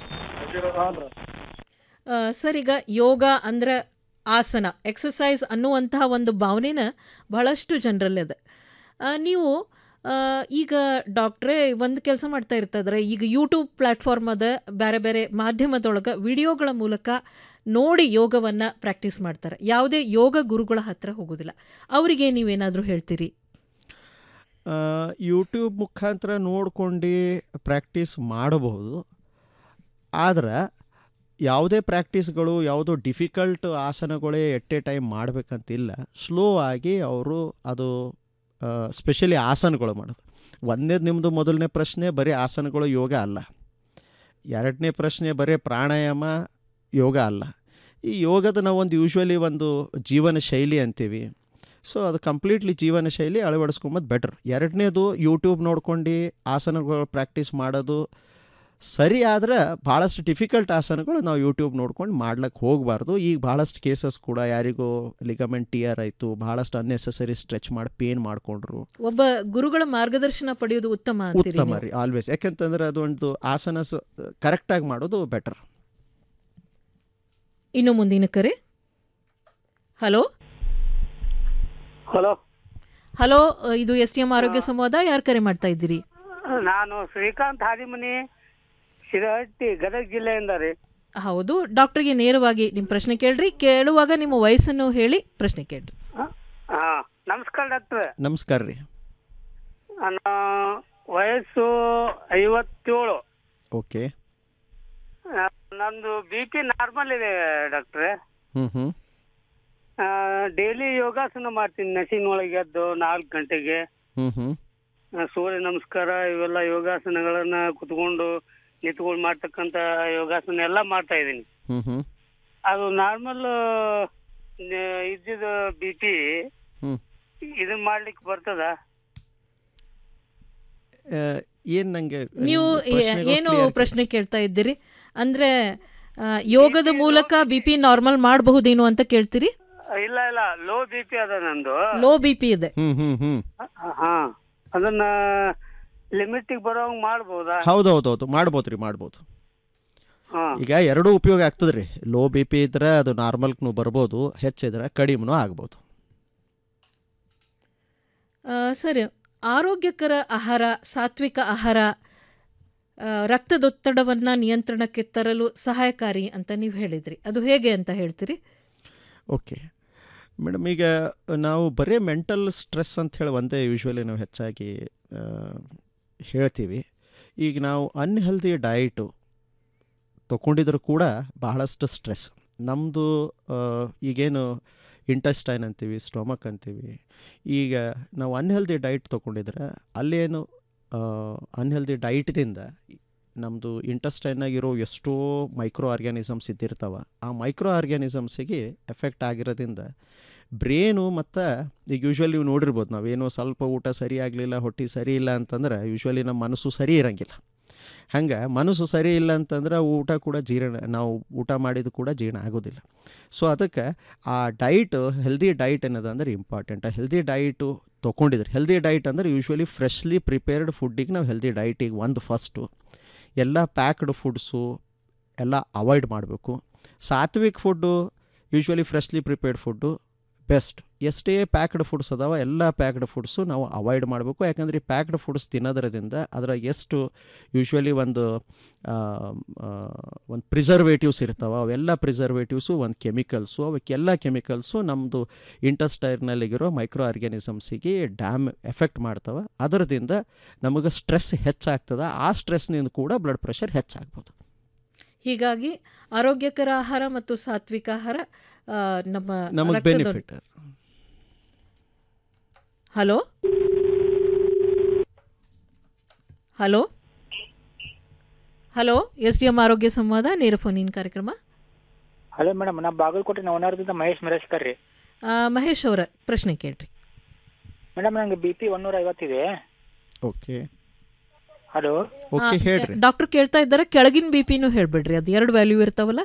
ಆ, ಸರ್ ಈಗ ಯೋಗ ಅಂದ್ರೆ ಆಸನ ಎಕ್ಸಸೈಸ್ ಅನ್ನುವಂತಹ ಒಂದು ಭಾವನೆನ ಬಹಳಷ್ಟು ಜನರಲ್ಲಿದೆ ಆ, ನೀವು ಆ, ಈಗ ಡಾಕ್ಟ್ರೇ ಒಂದು ಕೆಲಸ ಮಾಡ್ತಾ ಇರ್ತದ್ರೆ ಈಗ ಯೂಟ್ಯೂಬ್ ಪ್ಲ್ಯಾಟ್ಫಾರ್ಮ್ ಅದ ಬೇರೆ ಬೇರೆ ಮಾಧ್ಯಮದೊಳಗೆ ವಿಡಿಯೋಗಳ ಮೂಲಕ ನೋಡಿ ಯೋಗವನ್ನು ಪ್ರಾಕ್ಟೀಸ್ ಮಾಡ್ತಾರೆ ಯಾವುದೇ ಯೋಗ ಗುರುಗಳ ಹತ್ರ ಹೋಗೋದಿಲ್ಲ ಅವರಿಗೆ ನೀವೇನಾದರೂ ಹೇಳ್ತೀರಿ ಯೂಟ್ಯೂಬ್ ಮುಖಾಂತರ ನೋಡ್ಕೊಂಡು ಪ್ರಾಕ್ಟೀಸ್ ಮಾಡಬಹುದು ಆದ್ರೆ ಯಾವುದೇ ಪ್ರಾಕ್ಟೀಸ್ಗಳು ಯಾವುದೋ ಡಿಫಿಕಲ್ಟ್ ಆಸನಗಳೇ ಎಟ್ ಎ ಟೈಮ್ ಮಾಡಬೇಕಂತಿಲ್ಲ ಸ್ಲೋ ಆಗಿ ಅವರು ಅದು ಸ್ಪೆಷಲಿ ಆಸನಗಳು ಮಾಡೋದು ಒಂದನೇದು ನಿಮ್ಮದು ಮೊದಲನೇ ಪ್ರಶ್ನೆ ಬರೀ ಆಸನಗಳು ಯೋಗ ಅಲ್ಲ ಎರಡನೇ ಪ್ರಶ್ನೆ ಬರೀ ಪ್ರಾಣಾಯಾಮ ಯೋಗ ಅಲ್ಲ ಈ ಯೋಗದ ನಾವು ಒಂದು ಯೂಶ್ವಲಿ ಒಂದು ಜೀವನ ಶೈಲಿ ಅಂತೀವಿ ಸೊ ಅದು ಕಂಪ್ಲೀಟ್ಲಿ ಜೀವನ ಶೈಲಿ ಅಳವಡಿಸ್ಕೊಂಬದು ಬೆಟರ್ ಎರಡನೇದು ಯೂಟ್ಯೂಬ್ ನೋಡ್ಕೊಂಡು ಆಸನಗಳು ಪ್ರಾಕ್ಟೀಸ್ ಮಾಡೋದು ಸರಿ ಆದ್ರೆ ಭಾಳಷ್ಟು ಡಿಫಿಕಲ್ಟ್ ಆಸನಗಳು ನಾವು ಯೂಟ್ಯೂಬ್ ನೋಡ್ಕೊಂಡು ಮಾಡ್ಲಿಕ್ಕೆ ಹೋಗಬಾರ್ದು ಈಗ ಭಾಳಷ್ಟು ಕೇಸಸ್ ಕೂಡ ಯಾರಿಗೂ ಲಿಗಮೆಂಟ್ ಟಿಯರ್ ಆಯಿತು ಭಾಳಷ್ಟು ಅನ್ನೆಸೆಸರಿ ಸ್ಟ್ರೆಚ್ ಮಾಡಿ ಪೇನ್ ಮಾಡಿಕೊಂಡ್ರು ಒಬ್ಬ ಗುರುಗಳ ಮಾರ್ಗದರ್ಶನ ಪಡೆಯೋದು ಉತ್ತಮ ಅಂತೀರಿ ಉತ್ತಮ ನೀವು? ರೀ ಆಲ್ವೇಸ್ ಯಾಕಂತಂದ್ರೆ ಅದೊಂದು ಆಸನ ಕರೆಕ್ಟಾಗಿ ಮಾಡೋದು ಬೆಟರ್ ಇನ್ನು ಮುಂದಿನ ಕರೆ ಹಲೋ ಹಲೋ ಹಲೋ ಅ, ಇದು ಎಸ್ ಟಿ ಎಂ ಆರೋಗ್ಯ ಸಂವಾದ ಯಾರು ಕರೆ ಮಾಡ್ತಾ ಇದ್ದೀರಿ ನಾನು ಶ್ರೀಕಾಂತ್ ಹಾದಿಮನಿ ಶಿರಹಟ್ಟಿ ಗದಗ ಜಿಲ್ಲೆಯಿಂದ ರೀ ಹೌದು ಡಾಕ್ಟರ್ಗೆ ನೇರವಾಗಿ ನಿಮ್ಮ ಪ್ರಶ್ನೆ ಕೇಳ್ರಿ ಕೇಳುವಾಗ ನಿಮ್ಮ ವಯಸ್ಸನ್ನು ಹೇಳಿ ಪ್ರಶ್ನೆ ಕೇಳ್ರಿ ಹಾ ನಮಸ್ಕಾರ ಡಾಕ್ಟ್ರ್ ನಮಸ್ಕಾರ ರೀ ನನ್ನ ವಯಸ್ಸು ಐವತ್ತೇಳು ಓಕೆ ಆ, ನಂದು ಬಿ ಪಿ ನಾರ್ಮಲ್ ಇದೆ ಡಾಕ್ಟ್ರೆ ಹ್ಞೂ ಹ್ಞೂ ಡೈಲಿ ಯೋಗಾಸನ ಮಾಡ್ತೀನಿ ನಸಿನ ಒಳಗೆ ಎದ್ದು ನಾಲ್ಕು ಗಂಟೆಗೆ ಹ್ಞೂ ಹ್ಞೂ ಆ, ಸೂರ್ಯ ನಮಸ್ಕಾರ ಇವೆಲ್ಲ ಯೋಗಾಸನಗಳನ್ನ ಕುತ್ಕೊಂಡು ನಿಂತ್ಕೊಂಡು ಮಾಡ್ತಕ್ಕಂಥ ಯೋಗಾಸನ ಎಲ್ಲ ಮಾಡ್ತಾ ಇದ್ದೀನಿ ಹ್ಞೂ ಹ್ಞೂ ಅದು ನಾರ್ಮಲ್ ಇದ್ದಿದ್ದು ಬಿ ಪಿ ಹ್ಞೂ ಇದನ್ನ ಮಾಡ್ಲಿಕ್ಕೆ ಬರ್ತದ ಏನು ನನಗೆ ನೀವು ಏ- ಏನು ಪ್ರಶ್ನೆ ಕೇಳ್ತಾ ಇದ್ದೀರಿ ಅಂದ್ರೆ ಆ, ಯೋಗದ ಮೂಲಕ ಬಿ ಪಿ ನಾರ್ಮಲ್ ಮಾಡಬಹುದೇನು ಅಂತ ಕೇಳ್ತೀರಿ ಇಲ್ಲ ಇಲ್ಲ ಲೋ ಬಿ ಪಿ ಅದ ನಂದು ಲೋ ಬಿ ಪಿ ಇದೆ ಹ್ಞೂ ಹ್ಞೂ ಹ್ಞೂ ಹಾ ಅದನ್ನ ಲಿಮಿಟಿಗೆ ಬರೋಂಗ್ ಮಾಡ್ಬೋದಾ ಹೌದು ಹೌದು ಹೌದು ಮಾಡ್ಬೋದು ರೀ ಮಾಡ್ಬೋದು ಹಾ ಈಗ ಎರಡೂ ಉಪಯೋಗ ಆಗ್ತದೆ ರೀ ಲೋ ಬಿ ಪಿ ಇದ್ರೆ ಅದು ನಾರ್ಮಲ್ಗೂ ಬರ್ಬೋದು ಹೆಚ್ಚಿದ್ರೆ ಕಡಿಮೆನೂ ಆಗ್ಬೋದು ಆ, ಸರಿ ಆರೋಗ್ಯಕರ ಆಹಾರ ಸಾತ್ವಿಕ ಆಹಾರ ಆ, ರಕ್ತದೊತ್ತಡವನ್ನು ನಿಯಂತ್ರಣಕ್ಕೆ ತರಲು ಸಹಾಯಕಾರಿ ಅಂತ ನೀವು ಹೇಳಿದ್ರಿ ಅದು ಹೇಗೆ ಅಂತ ಹೇಳ್ತೀರಿ ಓಕೆ ಮೇಡಮ್ ಈಗ ನಾವು ಬರೀ ಮೆಂಟಲ್ ಸ್ಟ್ರೆಸ್ ಅಂತ ಹೇಳಿ ಒಂದೇ ಯೂಶ್ವಲಿ ನಾವು ಹೆಚ್ಚಾಗಿ ಆ, ಹೇಳ್ತೀವಿ ಈಗ ನಾವು ಅನ್ಹೆಲ್ದಿ ಡಯಟು ತೊಗೊಂಡಿದ್ರು ಕೂಡ ಬಹಳಷ್ಟು ಸ್ಟ್ರೆಸ್ ನಮ್ಮದು ಈಗೇನು ಇಂಟೆಸ್ಟೈನ್ ಅಂತೀವಿ ಸ್ಟೊಮಕ್ ಅಂತೀವಿ ಈಗ ನಾವು ಅನ್ಹೆಲ್ದಿ ಡಯಟ್ ತೊಗೊಂಡಿದ್ರೆ ಅಲ್ಲೇನು ಅನ್ಹೆಲ್ದಿ ಡಯಟ್ದಿಂದ ನಮ್ಮದು ಇಂಟೆಸ್ಟೈನಾಗಿರೋ ಎಷ್ಟೋ ಮೈಕ್ರೋ ಆರ್ಗ್ಯಾನಿಸಮ್ಸ್ ಇದ್ದಿರ್ತಾವೆ ಆ ಮೈಕ್ರೋ ಆರ್ಗ್ಯಾನಿಸಮ್ಸಿಗೆ ಎಫೆಕ್ಟ್ ಆಗಿರೋದ್ರಿಂದ ಬ್ರೇನು ಮತ್ತು ಈಗ ಯೂಶ್ವಲಿ ನೀವು ನೋಡಿರ್ಬೋದು ನಾವೇನೋ ಸ್ವಲ್ಪ ಊಟ ಸರಿ ಆಗಲಿಲ್ಲ ಹೊಟ್ಟೆ ಸರಿ ಇಲ್ಲ ಅಂತಂದ್ರೆ ಯೂಶ್ವಲಿ ನಮ್ಮ ಮನಸ್ಸು ಸರಿ ಇರಂಗಿಲ್ಲ ಹಂಗೆ ಮನಸ್ಸು ಸರಿ ಇಲ್ಲ ಅಂತಂದ್ರೆ ಊಟ ಕೂಡ ಜೀರ್ಣ ನಾವು ಊಟ ಮಾಡಿದ್ದು ಕೂಡ ಜೀರ್ಣ ಆಗೋದಿಲ್ಲ ಸೊ ಅದಕ್ಕೆ ಆ ಡೈಟ್ ಹೆಲ್ದಿ ಡೈಟ್ ಅನ್ನೋದು ಅಂದ್ರೆ ಇಂಪಾರ್ಟೆಂಟ್ ಆ ಹೆಲ್ದಿ ಡೈಟು ತೊಗೊಂಡಿದ್ರೆ ಹೆಲ್ದಿ ಡೈಟ್ ಅಂದ್ರೆ ಯೂಶ್ವಲಿ ಫ್ರೆಶ್ಲಿ ಪ್ರಿಪೇರ್ಡ್ ಫುಡ್ಡಿಗೆ ನಾವು ಹೆಲ್ದಿ ಡೈಟಿಗೆ ಒಂದು ಫಸ್ಟು ಎಲ್ಲ ಪ್ಯಾಕ್ಡ್ ಫುಡ್ಸು ಎಲ್ಲ ಅವಾಯ್ಡ್ ಮಾಡಬೇಕು ಸಾತ್ವಿಕ್ food usually freshly prepared food best ಎಷ್ಟೇ ಪ್ಯಾಕ್ಡ್ ಫುಡ್ಸ್ ಅದಾವ ಎಲ್ಲ ಪ್ಯಾಕ್ಡ್ ಫುಡ್ಸು ನಾವು ಅವಾಯ್ಡ್ ಮಾಡಬೇಕು ಯಾಕಂದರೆ ಈ ಪ್ಯಾಕ್ಡ್ ಫುಡ್ಸ್ ತಿನ್ನೋದ್ರದಿಂದ ಅದರ ಎಷ್ಟು ಯೂಶ್ವಲಿ ಒಂದು ಆ, ಆ, ಒಂದು ಪ್ರಿಸರ್ವೇಟಿವ್ಸ್ ಇರ್ತಾವೆ ಅವೆಲ್ಲ ಪ್ರಿಸರ್ವೇಟಿವ್ಸು ಒಂದು ಕೆಮಿಕಲ್ಸು ಅವಕ್ಕೆಲ್ಲ ಕೆಮಿಕಲ್ಸು ನಮ್ಮದು ಇಂಟೆಸ್ಟೈರ್ನಲ್ಲಿಗಿರೋ ಮೈಕ್ರೋ ಆರ್ಗ್ಯಾನಿಸಮ್ಸಿಗೆ ಡ್ಯಾಮ್ ಎಫೆಕ್ಟ್ ಮಾಡ್ತವೆ ಅದರದಿಂದ ನಮಗೆ ಸ್ಟ್ರೆಸ್ ಹೆಚ್ಚಾಗ್ತದೆ ಆ ಸ್ಟ್ರೆಸ್ನಿಂದ ಕೂಡ ಬ್ಲಡ್ ಪ್ರೆಷರ್ ಹೆಚ್ಚಾಗ್ಬೋದು ಹೀಗಾಗಿ ಆರೋಗ್ಯಕರ ಆಹಾರ ಮತ್ತು ಸಾತ್ವಿಕ ಆಹಾರ ಆ, ನಮ್ಮ ನಮಗೆ ರಕ್ತದೊತ್ತಡ- benefit hello hello hello S D M ಆರೋಗ್ಯ ಸಂವಾದ ನೇರ ಫೋನ್ ಇನ್ ಕಾರ್ಯಕ್ರಮ ಹಲೋ ಮೇಡಮ್ ನಾ ಬಾಗಲಕೋಟೆ ನವನಾರದಿಂದ ಮಹೇಶ್ ಮಿರಸ್ಕರ್ ರೀ ಆ, ಮಹೇಶ್ ಅವರ ಪ್ರಶ್ನೆ ಕೇಳ್ರಿ ಮೇಡಮ್ ನಂಗೆ ಬಿ ಪಿ ಒನ್ನೂರ ಐವತ್ತಿದೆ ಓಕೆ ಹಲೋ ಓಕೆ ಹೇಳ್ರಿ ಡಾಕ್ಟರ್ ಕೇಳ್ತಾ ಇದ್ದಾರೆ ಕೆಳಗಿನ ಬಿ ಪಿನೂ ಹೇಳ್ಬಿಡ್ರಿ ಅದು ಎರಡು ವ್ಯಾಲ್ಯೂ ಇರ್ತಾವಲ್ಲ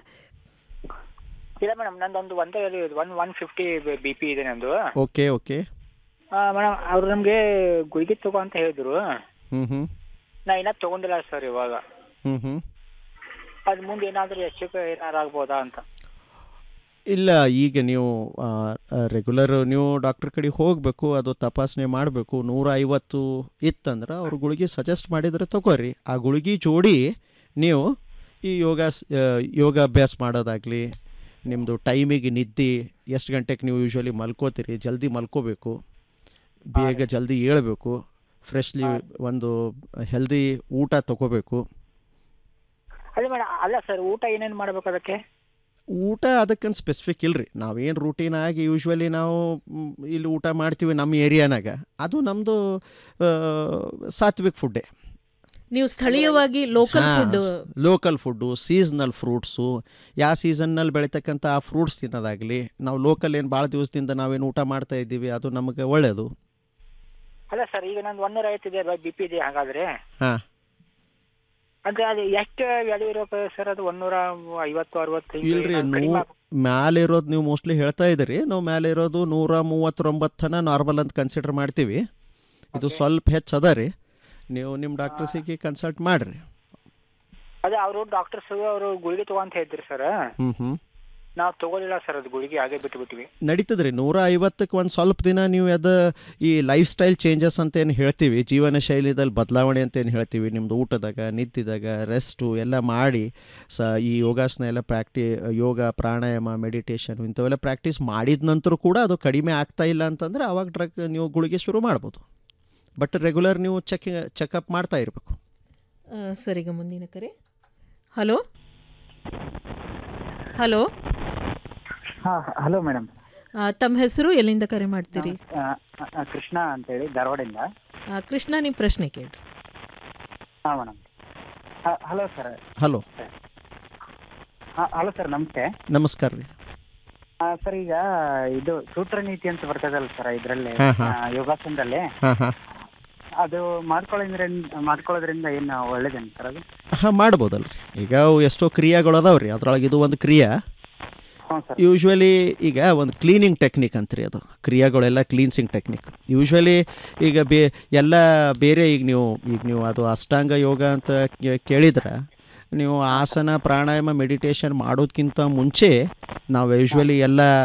ಇಲ್ಲ ಮೇಡಮ್ ನಂದೊಂದು ಒಂದೇ one one fifty B P ಇದೆ ನಂದು ಓಕೆ ಓಕೆ ಮೇಡಮ್ ಅವ್ರು ನಮಗೆ ಗುಳಿಗೆ ತಗೋ ಅಂತ ಹೇಳಿದ್ರು ಹ್ಞೂ ಹ್ಞೂ ನಾ ಇನ್ನೂ ತಗೊಂಡಿಲ್ಲ ಸರ್ ಇವಾಗ ಹ್ಞೂ ಹ್ಞೂ ಅದು ಮುಂದೆ ಏನಾದರೂ ಹೆಚ್ಚು ಏನಾರು ಆಗ್ಬೋದಾ ಅಂತ ಇಲ್ಲ ಈಗ ನೀವು ರೆಗ್ಯುಲರ್ ನೀವು ಡಾಕ್ಟರ್ ಕಡೆ ಹೋಗಬೇಕು ಅದು ತಪಾಸಣೆ ಮಾಡಬೇಕು ನೂರ ಐವತ್ತು ಇತ್ತಂದ್ರೆ ಅವ್ರ ಗುಳಿಗೆ ಸಜೆಸ್ಟ್ ಮಾಡಿದರೆ ತಗೋರಿ ಆ ಗುಳಿಗೆ ಜೋಡಿ ನೀವು ಈ ಯೋಗ ಯೋಗ ಅಭ್ಯಾಸ ಮಾಡೋದಾಗಲಿ ನಿಮ್ಮದು ಟೈಮಿಗೆ ನಿದ್ದೆ ಎಷ್ಟು ಗಂಟೆಗೆ ನೀವು ಯೂಶ್ವಲಿ ಮಲ್ಕೋತೀರಿ ಜಲ್ದಿ ಮಲ್ಕೋಬೇಕು ಬೇಗ ಜಲ್ದಿ ಏಳಬೇಕು ಫ್ರೆಶ್ಲಿ ಒಂದು ಹೆಲ್ದಿ ಊಟ ತಗೋಬೇಕು ಅದೇ ಮೇಡಮ್ ಅಲ್ಲ ಸರ್ ಊಟ ಏನೇನು ಮಾಡ್ಬೇಕು ಅದಕ್ಕೆ ಊಟ ಅದಕ್ಕಂತ ಸ್ಪೆಸಿಫಿಕ್ ಇಲ್ರಿ ನಾವೇನು ರೂಟೀನ್ ಆಗಿ ಯೂಶ್ವಲಿ ನಾವು ಮ್, ಇಲ್ಲಿ ಊಟ ಮಾಡ್ತೀವಿ ನಮ್ಮ ಏರಿಯಾನಾಗ ಅದು ನಮ್ಮದು ಸಾತ್ವಿಕ್ ಫುಡ್ಡೇ ನೀವು ಸ್ಥಳೀಯವಾಗಿ local food local food seasonal fruits ಯಾವ ಸೀಸನ್ನಲ್ಲಿ ಬೆಳೀತಕ್ಕಂಥ ಆ ಫ್ರೂಟ್ಸ್ ತಿನ್ನೋದಾಗಲಿ ನಾವು ಲೋಕಲ್ ಏನು ಭಾಳ ದಿವಸದಿಂದ ನಾವೇನು ಊಟ ಮಾಡ್ತಾ ಇದ್ದೀವಿ ಅದು ನಮಗೆ ಒಳ್ಳೆಯದು ಅಲ್ಲ ಸರ್ ಈಗ ನಂದು ಒನ್ನೂರ ಐವತ್ತಿದೆ ಬಿ ಪಿ ಇದೆ ಹಾಗಾದ್ರೆ ಹಾಂ ಅಂದ್ರೆ ಅದು ಎಷ್ಟು ವ್ಯಾಲ್ಯೂ ಇರೋಕೆ ಸರ್ ಅದು ಒನ್ನೂರ ಐವತ್ತು ಅರವತ್ತು ಹಿಂಗೆ ಇಲ್ರಿ ಏನಾದ್ರು ನೂ ಕಡಿಮೆ ಆಗ್- ಮ್ಯಾಲೆ ಇರೋದು ನೀವು ಮೋಸ್ಟ್ಲಿ ಹೇಳ್ತಾ ಇದ್ದೀರಿ ನಾವು ಮ್ಯಾಲೆ ಇರೋದು ನೂರ ಮೂವತ್ತೊಂಬತ್ತನ ನಾರ್ಮಲ್ ಅಂತ ಕನ್ಸಿಡರ್ ಮಾಡ್ತೀವಿ ಇದು ಸ್ವಲ್ಪ ಹೆಚ್ಚು ಅದ ರೀ ನೀವು ನಿಮ್ಮ ಡಾಕ್ಟರ್ಸಿಗೆ ಕನ್ಸಲ್ಟ್ ಮಾಡಿರಿ ಅದೇ ಅವರು ಡಾಕ್ಟರ್ಸ್ ಅವರು ಗುಳಿಗೆ ತಗೋ ಅಂತ ಹೇಳಿದ್ರು ಸರ್ ಹ್ಞೂ ಹ್ಞೂ ನಾವು ತಗೋಲಿಲ್ಲ ಸರ್ ಅದು ಗುಳಿಗೆ ಹಾಗೆ ಬಿಟ್ಟು ಬಿಟ್ವಿ ನಡೀತದ್ರಿ ನೂರ ಐವತ್ತಕ್ಕೆ ಒಂದು ಸ್ವಲ್ಪ ದಿನ ನೀವು ಅದು ಈ ಲೈಫ್ ಸ್ಟೈಲ್ ಚೇಂಜಸ್ ಅಂತ ಏನು ಹೇಳ್ತೀವಿ ಜೀವನ ಶೈಲಿದಲ್ಲಿ ಬದಲಾವಣೆ ಅಂತ ಏನು ಹೇಳ್ತೀವಿ ನಿಮ್ಮದು ಊಟದಾಗ ನಿದ್ದಿದಾಗ ರೆಸ್ಟು ಎಲ್ಲ ಮಾಡಿ ಸ ಈ ಯೋಗಾಸನ ಎಲ್ಲ ಪ್ರಾಕ್ಟಿ ಯೋಗ ಪ್ರಾಣಾಯಾಮ ಮೆಡಿಟೇಷನ್ ಇಂಥವೆಲ್ಲ ಪ್ರಾಕ್ಟೀಸ್ ಮಾಡಿದ ನಂತರ ಕೂಡ ಅದು ಕಡಿಮೆ ಆಗ್ತಾ ಇಲ್ಲ ಅಂತಂದರೆ ಅವಾಗ ಡ್ರಗ್ ನೀವು ಗುಳಿಗೆ ಶುರು ಮಾಡ್ಬೋದು ಬಟ್ ರೆಗ್ಯುಲರ್ ನೀವು ಚೆಕ್ ಚೆಕಪ್ ಮಾಡ್ತಾ ಇರಬೇಕು ಆ, ಸರಿಗ ಮುಂದಿನ ಕರೆ ಹಲೋ ಹಲೋ ಹಾ ಹಲೋ ಮೇಡಮ್ ಆ, ತಮ್ಮ ಹೆಸರು ಎಲ್ಲಿಂದ ಕರೆ ಮಾಡ್ತೀರಿ ಕೃಷ್ಣ ಅಂತೇಳಿ ಧಾರವಾಡಿಂದ ಆ, ಕೃಷ್ಣ ನಿಮ್ಮ ಪ್ರಶ್ನೆ ಕೇಳ್ರಿ ಹಾ madam hello sir hello hello sir ನಮಸ್ತೆ ನಮಸ್ಕಾರ ರೀ ಸರ್ ಈಗ ಇದು ಸೂತ್ರ ನೀತಿ ಅಂತ ಬರ್ತದಲ್ಲ ಸರ್ ಇದರಲ್ಲಿ ಹಾ, ಹಾ. ಯೋಗಾಸನದಲ್ಲಿ ಹಾಂ ಹಾಂ ಅದು ಮಾಡ್ಕೊಳ್ಳೋದ್ರಿಂದ ಮಾಡ್ಕೊಳ್ಳೋದ್ರಿಂದ ಏನು ಒಳ್ಳೇದೇನು ಸರ್ ಅದು ಹಾಂ ಮಾಡ್ಬೋದಲ್ರಿ ಈಗ ಅವು ಎಷ್ಟೋ ಕ್ರಿಯೆಗಳು ಅದಾವೆ ರೀ ಅದ್ರೊಳಗೆ ಇದು ಒಂದು ಕ್ರಿಯೆ ಯೂಶ್ವಲಿ ಈಗ ಒಂದು ಕ್ಲೀನಿಂಗ್ ಟೆಕ್ನಿಕ್ ಅಂತ್ರಿ ಅದು ಕ್ರಿಯೆಗಳೆಲ್ಲ ಕ್ಲೀನ್ಸಿಂಗ್ ಟೆಕ್ನಿಕ್ ಯೂಶ್ವಲಿ ಈಗ ಬೇ ಎಲ್ಲ ಬೇರೆ ಈಗ ನೀವು ಈಗ ನೀವು ಅದು ಅಷ್ಟಾಂಗ ಯೋಗ ಅಂತ ಕೇ- ಕೇಳಿದ್ರೆ ನೀವು ಆಸನ ಪ್ರಾಣಾಯಾಮ ಮೆಡಿಟೇಷನ್ ಮಾಡೋದಕ್ಕಿಂತ ಮುಂಚೆ ನಾವು ಯೂಶ್ವಲಿ ಎಲ್ಲ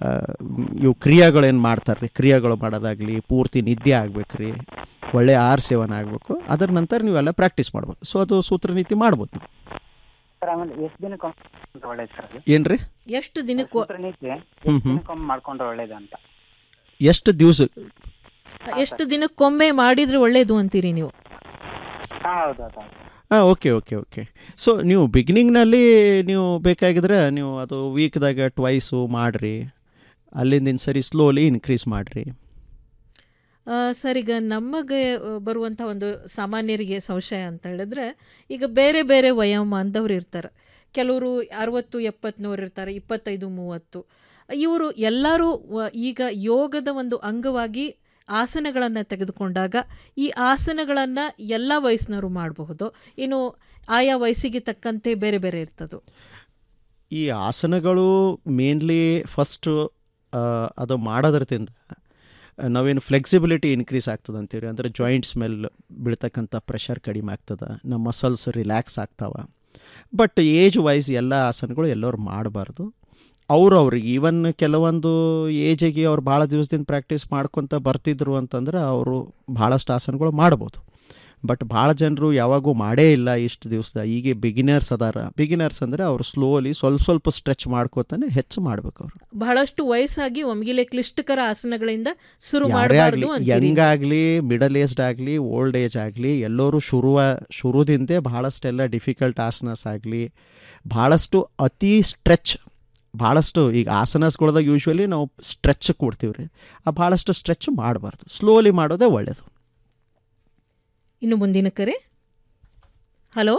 ಆ, ಇವು ಕ್ರಿಯಾಗಳೇನು ಮಾಡ್ತಾರೆ ರೀ ಕ್ರಿಯಾಗಳು ಮಾಡೋದಾಗಲಿ ಪೂರ್ತಿ ನಿದ್ದೆ ಆಗ್ಬೇಕು ರೀ ಒಳ್ಳೆಯ ಆಹಾರ ಸೇವನೆ ಆಗಬೇಕು ಅದರ ನಂತರ ನೀವೆಲ್ಲ ಪ್ರಾಕ್ಟೀಸ್ ಮಾಡ್ಬೇಕು ಸೊ ಅದು ಸೂತ್ರ ನೀತಿ ಮಾಡ್ಬೋದು ನೀವು ಸರ್ ಆಮೇಲೆ ಎಷ್ಟು ದಿನಕ್ಕೆ ಒಳ್ಳೇದು ಸರ್ ಅದು ಏನು ರೀ ಎಷ್ಟು ದಿನಕ್ಕೂ ನೀತಿ ಹ್ಮ್ ಎಷ್ಟು ಹ್ಮ್. ದಿನಕ್ಕೊಮ್ಮೆ ಮಾಡ್ಕೊಂಡ್ರೆ ಒಳ್ಳೇದು ಅಂತ ಎಷ್ಟು ದಿವಸ ಎಷ್ಟು ದಿನಕ್ಕೊಮ್ಮೆ ಮಾಡಿದ್ರೆ ಒಳ್ಳೇದು ಅಂತೀರಿ ನೀವು ಹಾಂ ಹೌದು ಹೌದು ಹೌದು ಹಾಂ ಓಕೆ ಓಕೆ ಓಕೆ ಸೊ ನೀವು ಬಿಗಿನಿಂಗ್ನಲ್ಲಿ ನೀವು ಬೇಕಾಗಿದ್ರೆ ನೀವು ಅದು ವೀಕ್ದಾಗ ಟ್ವೈಸು ಮಾಡಿರಿ ಅಲ್ಲಿಂದ ಸರಿ ಸ್ಲೋಲಿ ಇನ್ಕ್ರೀಸ್ ಮಾಡಿರಿ ಆ, ಸರ್ ಈಗ ನಮಗೆ ಆ, ಬರುವಂಥ ಒಂದು ಸಾಮಾನ್ಯರಿಗೆ ಸಂಶಯ ಅಂತ ಹೇಳಿದ್ರೆ ಈಗ ಬೇರೆ ಬೇರೆ ವಯೋಮಾನದವ್ರು ಇರ್ತಾರೆ ಕೆಲವರು ಅರವತ್ತು ಎಪ್ಪತ್ನೂರು ಇರ್ತಾರೆ ಇಪ್ಪತ್ತೈದು ಮೂವತ್ತು ಇವರು ಎಲ್ಲರೂ ವ- ಈಗ ಯೋಗದ ಒಂದು ಅಂಗವಾಗಿ ಆಸನಗಳನ್ನು ತೆಗೆದುಕೊಂಡಾಗ ಈ ಆಸನಗಳನ್ನು ಎಲ್ಲ ವಯಸ್ಸಿನವರು ಮಾಡಬಹುದು ಇನ್ನು ಆಯಾ ವಯಸ್ಸಿಗೆ ತಕ್ಕಂತೆ ಬೇರೆ ಬೇರೆ ಇರ್ತದೆ ಈ ಆಸನಗಳು ಮೇನ್ಲಿ ಫಸ್ಟು ಅದು ಮಾಡೋದ್ರದಿಂದ ನಾವೇನು ಫ್ಲೆಕ್ಸಿಬಿಲಿಟಿ ಇನ್ಕ್ರೀಸ್ ಆಗ್ತದೆ ಅಂತೀವಿ ಅಂದರೆ ಜಾಯಿಂಟ್ಸ್ ಮೇಲೆ ಬೀಳ್ತಕ್ಕಂಥ ಪ್ರೆಷರ್ ಕಡಿಮೆ ಆಗ್ತದೆ ನಮ್ಮ ಮಸಲ್ಸ್ ರಿಲ್ಯಾಕ್ಸ್ ಆಗ್ತಾವೆ ಬಟ್ ಏಜ್ ವೈಸ್ ಎಲ್ಲ ಆಸನಗಳು ಎಲ್ಲರೂ ಮಾಡಬಾರ್ದು ಅವರು ಅವ್ರಿಗೆ ಈವನ್ ಕೆಲವೊಂದು ಏಜಿಗೆ ಅವ್ರು ಭಾಳ ದಿವಸದಿಂದ ಪ್ರಾಕ್ಟೀಸ್ ಮಾಡ್ಕೊತ ಬರ್ತಿದ್ರು ಅಂತಂದ್ರೆ ಅವರು ಭಾಳಷ್ಟು ಆಸನಗಳು ಮಾಡ್ಬೋದು ಬಟ್ ಭಾಳ ಜನರು ಯಾವಾಗೂ ಮಾಡೇ ಇಲ್ಲ ಇಷ್ಟು ದಿವಸದ ಈಗ ಬಿಗಿನರ್ಸ್ ಅದಾರ ಬಿಗಿನರ್ಸ್ ಅಂದರೆ ಅವರು ಸ್ಲೋಲಿ ಸ್ವಲ್ಪ ಸ್ವಲ್ಪ ಸ್ಟ್ರೆಚ್ ಮಾಡ್ಕೋತಾನೆ ಹೆಚ್ಚು ಮಾಡ್ಬೇಕು ಅವರು ಬಹಳಷ್ಟು ವಯಸ್ಸಾಗಿ ಒಮ್ಗಿಲೆ ಕ್ಲಿಷ್ಟಕರ ಆಸನಗಳಿಂದ ಶುರು ಯಾರೇ ಆಗಲಿ ಮಾಡಬಾರ್ದು ಅಂತೀರಿ ಯಂಗ್ ಆಗಲಿ ಮಿಡಲ್ ಏಜ್ಡ್ ಆಗಲಿ ಓಲ್ಡ್ ಏಜ್ ಆಗಲಿ ಎಲ್ಲರೂ ಶುರುವ ಶುರುದಿಂದೇ ಭಾಳಷ್ಟೆಲ್ಲ ಡಿಫಿಕಲ್ಟ್ ಆಸನಸ್ ಆಗಲಿ ಭಾಳಷ್ಟು ಅತಿ ಸ್ಟ್ರೆಚ್ ಭಾಳಷ್ಟು ಈಗ ಆಸನಸ್ಗಳ್ದಾಗ ಯೂಶ್ವಲಿ ನಾವು ಸ್ಟ್ರೆಚ್ ಕೊಡ್ತೀವಿ ರೀ ಆ ಭಾಳಷ್ಟು ಸ್ಟ್ರೆಚ್ ಮಾಡಬಾರ್ದು ಸ್ಲೋಲಿ ಮಾಡೋದೇ ಒಳ್ಳೆಯದು ಇನ್ನು ಮುಂದಿನ ಕರೆ ಹಲೋ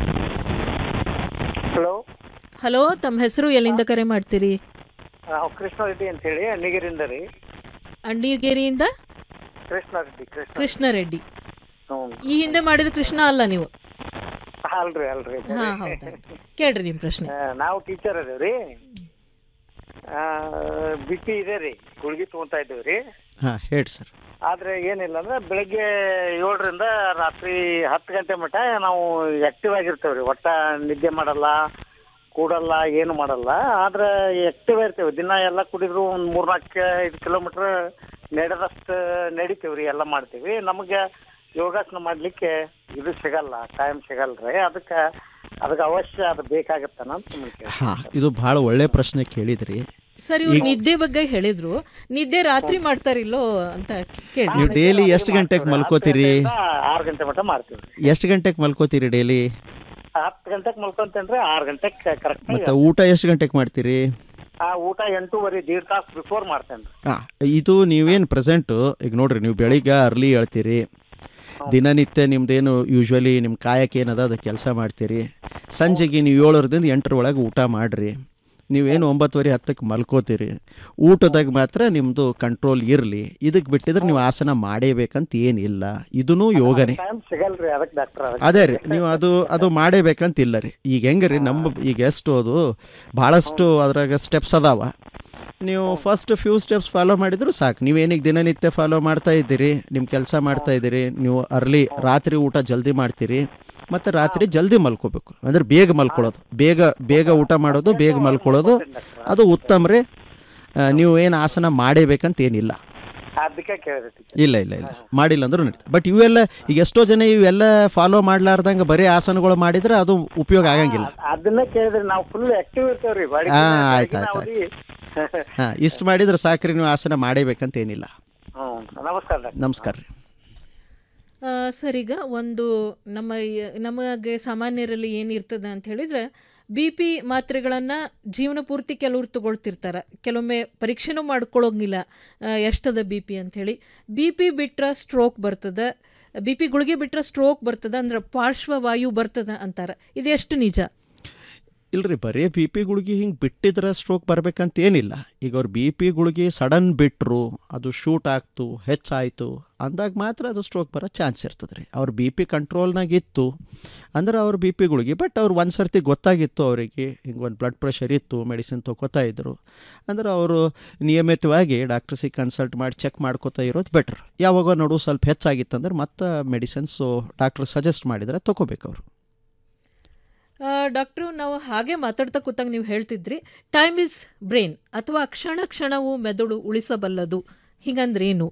ಹಲೋ ಹಲೋ ತಮ್ಮ ಹೆಸರು ಎಲ್ಲಿಂದ ಕರೆ ಮಾಡ್ತೀರಿ ನಾವು ಕೃಷ್ಣ ರೆಡ್ಡಿ ಅಂತ ಹೇಳಿ ಅಣ್ಣಿಗಿರಿಂದ ರೀ ಅಣ್ಣೀರ್ಗೇರಿಯಿಂದ ಕೃಷ್ಣ ರೆಡ್ಡಿ ಕೃಷ್ಣ ಕೃಷ್ಣ ರೆಡ್ಡಿ ಹ್ಞೂ ಈ ಹಿಂದೆ ಮಾಡಿದ ಕೃಷ್ಣ ಅಲ್ಲ ನೀವು ಅಲ್ರಿ ಅಲ್ರಿ ಹಾ ಹೌದಾ ಕೇಳ್ರಿ ನಿಮ್ಮ ಪ್ರಶ್ನೆ ಆ, ನಾವು ಟೀಚರ್ ಅದೇವ್ರಿ ಬಿ ಪಿ ಇದೆ ರೀ ಗುಳ್ಗಿ ತಗೊಂತಾ ಇದ್ದೇವೆ ರೀ ಹಾಂ ಹೇಳಿ ಸರ್ ಆದ್ರೆ ಏನಿಲ್ಲ ಅಂದ್ರೆ ಬೆಳಗ್ಗೆ ಏಳರಿಂದ ರಾತ್ರಿ ಹತ್ತು ಗಂಟೆ ಮಟ್ಟ ನಾವು ಆಕ್ಟಿವ್ ಆಗಿರ್ತೇವೆ ರೀ ಒಟ್ಟ ನಿದ್ದೆ ಮಾಡಲ್ಲ ಕೂಡಲ್ಲ ಏನು ಮಾಡಲ್ಲ ಆದ್ರೆ ಆಕ್ಟಿವ್ ಇರ್ತೇವೆ ದಿನ ಎಲ್ಲ ಕುಡಿದ್ರು ಒಂದು ಮೂರ್ನಾಲ್ಕು ಐದು ಕಿಲೋಮೀಟ್ರ್ ನಡೆದಷ್ಟು ನಡಿತೇವೆ ರೀ ಎಲ್ಲ ಮಾಡ್ತೀವಿ ನಮಗೆ ಯೋಗಾಸನ ಮಾಡಲಿಕ್ಕೆ ಇದು ಸಿಗಲ್ಲ ಟೈಮ್ ಸಿಗಲ್ರಿ ಅದಕ್ಕೆ ಅದಕ್ಕೆ ಅವಶ್ಯ ಅದು ಬೇಕಾಗತ್ತನ ಅಂತ ಸುಮ್ಮನೆ ಕೇಳ್ದೆ. ಹಾಂ ಇದು ಭಾಳ ಒಳ್ಳೆ ಪ್ರಶ್ನೆ ಕೇಳಿದ್ರಿ ಸರ್ ಇವ್ರು ಈಗ- ನಿದ್ದೆ ಬಗ್ಗೆ ಹೇಳಿದ್ರು ನಿದ್ದೆ ರಾತ್ರಿ ಮಾಡ್ತಾರಿಲ್ಲೋ ಅಂತ ಕೇಳಿ ನೀವು ಡೈಲಿ ಎಷ್ಟು ಗಂಟೆಗೆ ಮಲ್ಕೋತೀರಿ ಆರು ಗಂಟೆ ಮಟ್ಟ ಮಾಡ್ತೀವಿ ಎಷ್ಟು ಗಂಟೆಗೆ ಮಲ್ಕೋತೀರಿ ಡೈಲಿ ಹತ್ತು ಗಂಟೆಗೆ ಮಲ್ಕೊಂತೇನ್ರಿ ಆರು ಗಂಟೆಗೆ ಕರೆಕ್ಟ್ ಮತ್ತು ಊಟ ಎಷ್ಟು ಗಂಟೆಗೆ ಮಾಡ್ತೀರಿ ಆ ಊಟ ಎಂಟೂವರೆ ದೀಡ್ ತಾಸು ಬಿಫೋರ್ ಮಾಡ್ತೇನೆ ಹಾಂ ಇದು ನೀವೇನು ಪ್ರೆಸೆಂಟು ಈಗ ನೋಡ್ರಿ ನೀವು ಬೆಳಿಗ್ಗೆ ಅರ್ಲಿ ಹೇಳ್ತೀರಿ ದಿನನಿತ್ಯ ನಿಮ್ದೇನು ಯೂಶ್ವಲಿ ನಿಮ್ಮ ಕಾಯಕ್ಕೆ ಏನದ ಅದು ಕೆಲಸ ಮಾಡ್ತೀರಿ ಸಂಜೆಗೆ ನೀವು ಏಳರದಿಂದ ಎಂಟರ ಒಳಗೆ ಊಟ ಮಾಡಿರಿ ನೀವೇನು ಒಂಬತ್ತುವರೆ ಹತ್ತಕ್ಕೆ ಮಲ್ಕೋತೀರಿ ಊಟದಾಗ ಮಾತ್ರ ನಿಮ್ಮದು ಕಂಟ್ರೋಲ್ ಇರಲಿ ಇದಕ್ಕೆ ಬಿಟ್ಟಿದ್ರೆ ನೀವು ಆಸನ ಮಾಡೇಬೇಕಂತ ಏನಿಲ್ಲ ಇದೂ ಯೋಗನೇ ಟೈಮ್ ಸಿಗಲ್ರಿ ಅದಕ್ಕೆ ಡಾಕ್ಟರ್ ಅದೇ ರೀ ನೀವು ಅದು ಅದು ಮಾಡೇಬೇಕಂತ ಇಲ್ಲ ರೀ ಈಗ ಹೆಂಗೆ ರೀ ನಮ್ಮ ಈಗ ಎಷ್ಟು ಅದು ಭಾಳಷ್ಟು ಅದ್ರಾಗ ಸ್ಟೆಪ್ಸ್ ಅದಾವ ನೀವು ಫಸ್ಟ್ ಫ್ಯೂ ಸ್ಟೆಪ್ಸ್ ಫಾಲೋ ಮಾಡಿದ್ರು ಸಾಕು ನೀವೇನಿಗೆ ದಿನನಿತ್ಯ ಫಾಲೋ ಮಾಡ್ತಾ ಇದ್ದೀರಿ ನಿಮ್ಮ ಕೆಲಸ ಮಾಡ್ತಾ ಇದ್ದೀರಿ ನೀವು ಅರ್ಲಿ ರಾತ್ರಿ ಊಟ ಜಲ್ದಿ ಮಾಡ್ತೀರಿ ಮತ್ತು ರಾತ್ರಿ ಜಲ್ದಿ ಮಲ್ಕೋಬೇಕು ಅಂದ್ರೆ ಬೇಗ ಮಲ್ಕೊಳ್ಳೋದು ಬೇಗ ಬೇಗ ಊಟ ಮಾಡೋದು ಬೇಗ ಮಲ್ಕೊಳ್ಳೋದು ಅದು ಉತ್ತಮ ರೀ ಆ, ನೀವು ಏನು ಆಸನ ಮಾಡೇಬೇಕಂತ ಏನಿಲ್ಲ ಅದಕ್ಕೆ ಕೇಳಿದೆ ಇಲ್ಲ ಇಲ್ಲ ಇಲ್ಲ ಮಾಡಿಲ್ಲ ಅಂದ್ರೂ ನಡೀತದೆ ಬಟ್ ಇವೆಲ್ಲ ಈಗ ಎಷ್ಟೋ ಜನ ಇವೆಲ್ಲ ಫಾಲೋ ಮಾಡ್ಲಾರ್ದಂಗೆ ಬರೀ ಆಸನಗಳು ಮಾಡಿದ್ರೆ ಅದು ಉಪಯೋಗ ಆಗಂಗಿಲ್ಲ ಅದನ್ನ ಕೇಳಿದ್ರೆ ನಾವು ಫುಲ್ ಆಕ್ಟಿವ್ ಇರ್ತೇವ್ರಿ ಬಾಡಿ ಹಾ, ಆಯ್ತ್, ಆಯ್ತ್, ಹಾಂ ಇಷ್ಟು ಮಾಡಿದ್ರೆ ಸಾಕ್ರಿ ನೀವು ಆಸನ ಮಾಡೇಬೇಕಂತ ಏನಿಲ್ಲ ಹ್ಞೂ ನಮಸ್ಕಾರ ಡಾಕ್ಟರ್ ನಮಸ್ಕಾರ ರೀ ಆ, ಸರ್ ಈಗ ಒಂದು ನಮ್ಮ ಯ- ನಮಗೆ ಸಾಮಾನ್ಯರಲ್ಲಿ ಏನಿರ್ತದೆ ಅಂತ ಹೇಳಿದ್ರೆ ಬಿ ಪಿ ಮಾತ್ರೆಗಳನ್ನು ಜೀವನ ಪೂರ್ತಿ ಕೆಲವ್ರು ತಗೊಳ್ತಿರ್ತಾರೆ ಕೆಲವೊಮ್ಮೆ ಪರೀಕ್ಷೆನೂ ಮಾಡ್ಕೊಳ್ಳೋಂಗಿಲ್ಲ ಆ, ಎಷ್ಟದ ಬಿ ಪಿ ಅಂಥೇಳಿ ಬಿ ಪಿ ಬಿಟ್ರೆ ಸ್ಟ್ರೋಕ್ ಬರ್ತದೆ ಬಿ ಪಿ ಗುಳಿಗೆ ಬಿಟ್ರೆ ಸ್ಟ್ರೋಕ್ ಬರ್ತದೆ ಅಂದ್ರೆ ಪಾರ್ಶ್ವವಾಯು ಬರ್ತದೆ ಅಂತಾರೆ ಇದು ಎಷ್ಟು ನಿಜ ಇಲ್ರಿ ಬರೀ ಬಿ ಪಿ ಗುಳಿಗೆ ಹಿಂಗೆ ಬಿಟ್ಟಿದ್ರೆ ಸ್ಟ್ರೋಕ್ ಬರ್ಬೇಕಂತ ಏನಿಲ್ಲ ಈಗ ಅವ್ರು ಬಿ ಪಿ ಗುಳಿಗೆ ಸಡನ್ ಬಿಟ್ಟರು ಅದು ಶೂಟ್ ಆಗ್ತು ಹೆಚ್ಚಾಯಿತು ಅಂದಾಗ ಮಾತ್ರ ಅದು ಸ್ಟ್ರೋಕ್ ಬರೋ ಚಾನ್ಸ್ ಇರ್ತದೆ ರೀ ಅವ್ರ ಬಿ ಪಿ ಕಂಟ್ರೋಲ್ನಾಗ ಇತ್ತು ಅಂದ್ರೆ ಅವ್ರ ಬಿ ಪಿ ಗುಳಿಗೆ ಬಟ್ ಅವ್ರು ಒಂದು ಸರ್ತಿ ಗೊತ್ತಾಗಿತ್ತು ಅವರಿಗೆ ಹಿಂಗೆ ಒಂದು ಬ್ಲಡ್ ಪ್ರೆಷರ್ ಇತ್ತು ಮೆಡಿಸಿನ್ ತೊಗೋತಾ ಇದ್ರು ಅಂದ್ರೆ ಅವರು ನಿಯಮಿತವಾಗಿ ಡಾಕ್ಟರ್ಸಿಗೆ ಕನ್ಸಲ್ಟ್ ಮಾಡಿ ಚೆಕ್ ಮಾಡ್ಕೋತಾ ಇರೋದು ಬೆಟ್ರ್ ಯಾವಾಗ ನೋಡು ಸ್ವಲ್ಪ ಹೆಚ್ಚಾಗಿತ್ತಂದ್ರೆ ಮತ್ತೆ ಮೆಡಿಸಿನ್ಸು ಡಾಕ್ಟ್ರ್ ಸಜೆಸ್ಟ್ ಮಾಡಿದರೆ ತೊಗೋಬೇಕು ಅವರು ಡಾಕ್ಟ್ರು ನಾವು ಹಾಗೆ ಮಾತಾಡ್ತಾ ಕೂತಾಗ ನೀವು ಹೇಳ್ತಿದ್ರಿ ಟೈಮ್ ಇಸ್ ಬ್ರೈನ್ ಅಥವಾ ಕ್ಷಣ ಕ್ಷಣವು ಮೆದುಳು ಉಳಿಸಬಲ್ಲದು ಹೀಗಂದ್ರೇನು